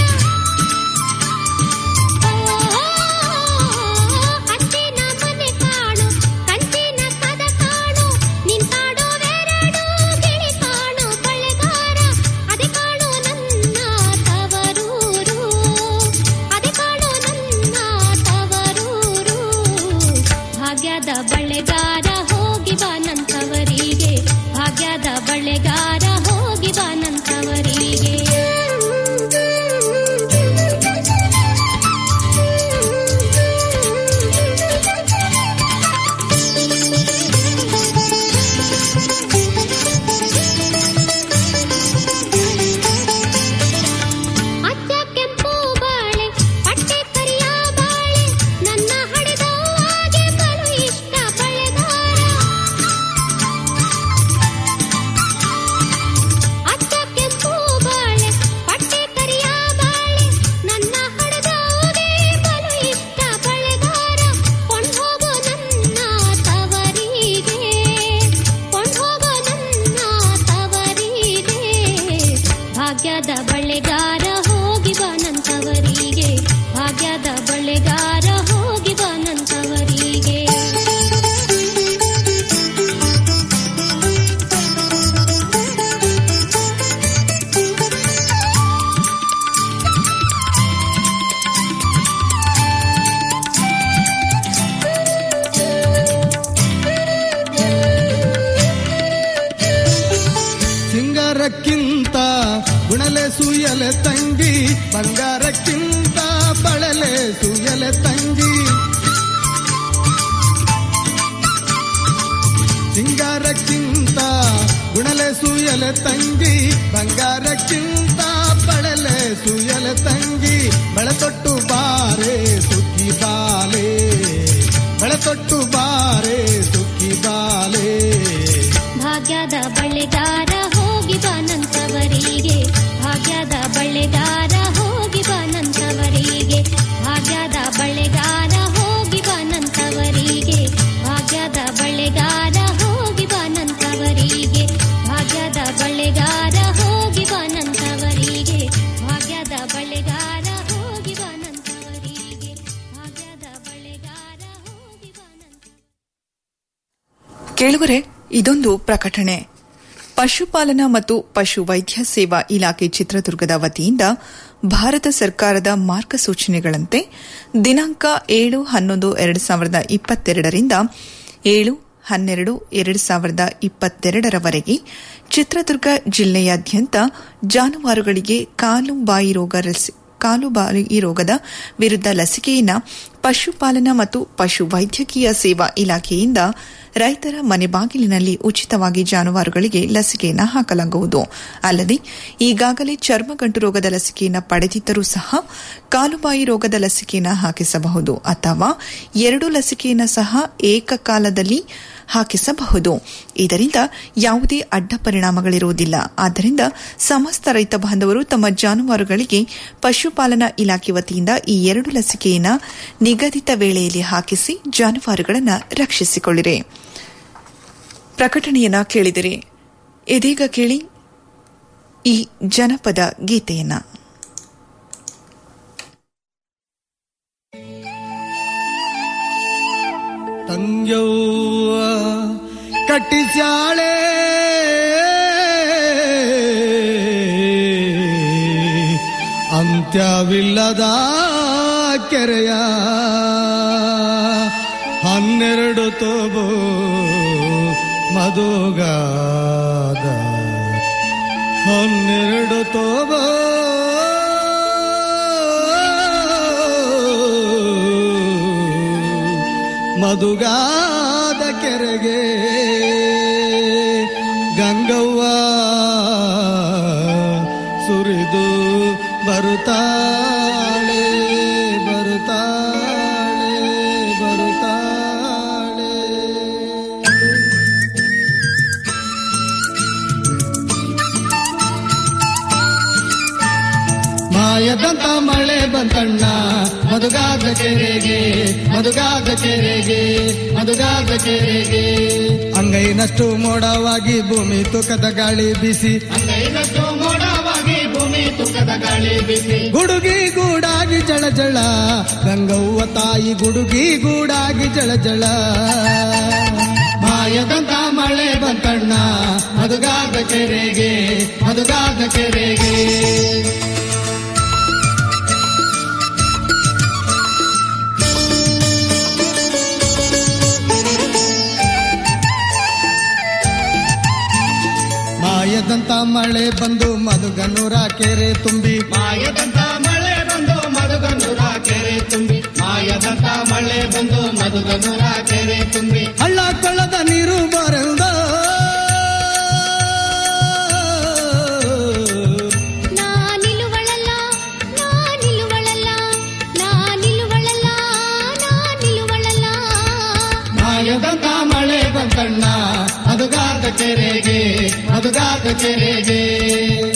ಅಂಚಿನ ಮನೆ ಕಾಣು ಕಂಚಿನ ಕದ ಕಾಣು ನಿಂತಾಡೋವೆರಡು ಗಿಳಿ ಕಾಣು ಬಳೆಗಾರ ಅದೆ ಕಾಣು ನನ್ನ ತವರೂರು ಅದೆ ಕಾಣು ನನ್ನ ತವರೂರು ಭಾಗ್ಯದ ಬಳೆಗಾರ ಹೋಗಿ ಬಾನಂತವರಿಗೆ ಭಾಗ್ಯದ ಬಳೆಗಾರ ಹೋಗಿ ಬಾನಂತವರಿಗೆ ಬಂಗಾರಕ್ಕಿಂತ ಗುಣಲೆಸು ಎಲೆ ತಂಗಿ ಬಂಗಾರಕ್ಕಿಂತ ಬಳಲೆಸು ಎಲೆ ತಂಗಿ ಸಿಂಗಾರಕ್ಕಿಂತ ಗುಣಲೆಸು ಎಲೆ ತಂಗಿ ಬಂಗಾರಕ್ಕಿಂತ ಬಳಲೆಸು ಎಲೆ ತಂಗಿ ಬೆಳತೊಟ್ಟು ಬಾರೆ ಸುಖಿ ಬಾಲೆ ಬೆಳತೊಟ್ಟು ಬಾರೆ ಸುಖಿ ಬಾಲೆ ಭಾಗ್ಯದ ಬಳ್ಳೆಗಾರ ಹೋಗಿ ಬಾನಂತವರಿಗೆ ಭಾಗ್ಯದ ಬಳ್ಳೆಗಾರ ಹೋಗಿ ಬಾನಂತವರಿಗೆ ಭಾಗ್ಯದ ಬಳ್ಳೆಗಾರ ಹೋಗಿ ಬಾನಂತವರಿಗೆ ಭಾಗ್ಯದ ಬಳ್ಳೆಗಾರ ಹೋಗಿ ಬಾನಂತವರಿಗೆ ಭಾಗ್ಯದ ಬಳ್ಳೆಗಾರ ಹೋಗಿ ಬಾನಂತವರಿಗೆ ಭಾಗ್ಯದ ಬಳ್ಳೆಗಾರ ಹೋಗಿ ಬಾನಂತವರಿಗೆ ಭಾಗ್ಯದ ಬಳ್ಳೆಗಾರ ಹೋಗಿ ಕೇಳುವರೆ ಇದೊಂದು ಪ್ರಕಟಣೆ ಪಶುಪಾಲನಾ ಮತ್ತು ಪಶು ವೈದ್ಯ ಸೇವಾ ಇಲಾಖೆ ಚಿತ್ರದುರ್ಗದ ವತಿಯಿಂದ ಭಾರತ ಸರ್ಕಾರದ ಮಾರ್ಗಸೂಚನೆಗಳಂತೆ ದಿನಾಂಕ ಏಳು ಹನ್ನೊಂದು ಎರಡು ಸಾವಿರದ ಇಪ್ಪತ್ತೆರಡರಿಂದ ಏಳು ಹನ್ನೆರಡು ಎರಡು ಸಾವಿರದ ಇಪ್ಪತ್ತೆರಡರವರೆಗೆ ಚಿತ್ರದುರ್ಗ ಜಿಲ್ಲೆಯಾದ್ಯಂತ ಜಾನುವಾರುಗಳಿಗೆ ಕಾಲು ಬಾಯಿ ರೋಗ ಲಸಿ- ಕಾಲು ಬಾಯಿ ರೋಗದ ವಿರುದ್ಧ ಲಸಿಕೆಯನ್ನು ಪಶುಪಾಲನಾ ಮತ್ತು ಪಶು ವೈದ್ಯಕೀಯ ಸೇವಾ ಇಲಾಖೆಯಿಂದ ರೈತರ ಮನೆ ಬಾಗಿಲಿನಲ್ಲಿ ಉಚಿತವಾಗಿ ಜಾನುವಾರುಗಳಿಗೆ ಲಸಿಕೆಯನ್ನು ಹಾಕಲಾಗುವುದು ಅಲ್ಲದೆ ಈಗಾಗಲೇ ಚರ್ಮಗಂಟು ರೋಗದ ಲಸಿಕೆಯನ್ನು ಪಡೆದಿದ್ದರೂ ಸಹ ಕಾಲುಬಾಯಿ ರೋಗದ ಲಸಿಕೆಯನ್ನು ಹಾಕಿಸಬಹುದು ಅಥವಾ ಎರಡು ಲಸಿಕೆಯನ್ನು ಸಹ ಏಕಕಾಲದಲ್ಲಿ ಹಾಕಿಸಬಹುದು ಇದರಿಂದ ಯಾವುದೇ ಅಡ್ಡ ಪರಿಣಾಮಗಳಿರುವುದಿಲ್ಲ ಆದ್ದರಿಂದ ಸಮಸ್ತ ರೈತ ಬಾಂಧವರು ತಮ್ಮ ಜಾನುವಾರುಗಳಿಗೆ ಪಶುಪಾಲನಾ ಇಲಾಖೆ ವತಿಯಿಂದ ಈ ಎರಡು ಲಸಿಕೆಯನ್ನು ನಿಗದಿತ ವೇಳೆಯಲ್ಲಿ ಹಾಕಿಸಿ ಜಾನುವಾರುಗಳನ್ನು ರಕ್ಷಿಸಿಕೊಳ್ಳಿರಿ ಪ್ರಕಟಣೆಯನ್ನ ಕೇಳಿದಿರಿ ಇದೀಗ ಕೇಳಿ ಈ ಜನಪದ ಗೀತೆಯನ್ನ ತಂಗ್ಯವ್ವ ಕಟ್ಟಿಸ್ಯಾಳೆ ಅಂತ್ಯವಿಲ್ಲದ ಕೆರೆಯ ಹನ್ನೆರಡು ತೋಬು ಮಧುಗಾದ ಹನ್ನೆರಡು ತೋಬೋ ಮಧುಗಾದ ಕೆರೆಗೆ ಗಂಗವ್ವ ಸುರಿದು ಬರುತ್ತಾಳೆ ಬರುತ್ತಾಳೆ ಬರುತ್ತಾಳೆ ಮಾಯದಂತ ಮಳೆ ಬಂತಣ್ಣ ಮಧುಗಾದ ಕೆರೆಗೆ ಮಧುಗಾದ ಕೆರೆಗೆ ಮಧುಗಾದ ಕೆರೆಗೆ ಅಂಗೈನಷ್ಟು ಮೋಡವಾಗಿ ಭೂಮಿ ತುಕದ ಗಾಳಿ ಬಿಸಿ ಅಂಗೈನಷ್ಟು ಮೋಡವಾಗಿ ಭೂಮಿ ತುಕದ ಗಾಳಿ ಬಿಸಿ ಗುಡುಗಿ ಗೂಡಾಗಿ ಜಳ ಜಳ ಗಂಗವ್ವ ತಾಯಿ ಗುಡುಗಿ ಗೂಡಾಗಿ ಜಳ ಜಳ ಮಾಯದಂತ ಮಳೆ ಬಂತಣ್ಣ ಮಧುಗಾದ ಕೆರೆಗೆ ಮಧುಗಾದ ಕೆರೆಗೆ ಮಾಯದಂತ ಮಳೆ ಬಂದು ಮಧುಗನೂರ ಕೆರೆ ತುಂಬಿ ಮಾಯದಂತ ಮಳೆ ಬಂದು ಮಧುಗನೂರ ಕೆರೆ ತುಂಬಿ ಮಾಯದಂತ ಮಳೆ ಬಂದು ಮಧುಗನೂರ ಕೆರೆ ತುಂಬಿ ಹಳ್ಳ ಕೊಳ್ಳದ ನೀರು ಬರೆದ ನಾನಿಲುವಳಲ್ಲ ನಾನಿಲುವಳಲ್ಲ ನಾನಿಲುವಳಲ್ಲ ನಾನಿಲುವಳಲ್ಲ ಮಾಯದಂತ ಮಳೆ ಬಂತಣ್ಣ ಮಧುಗಾದ ಕೆರೆಗೆ ಮಧುಗಾದ ಕೆರೆಗೆ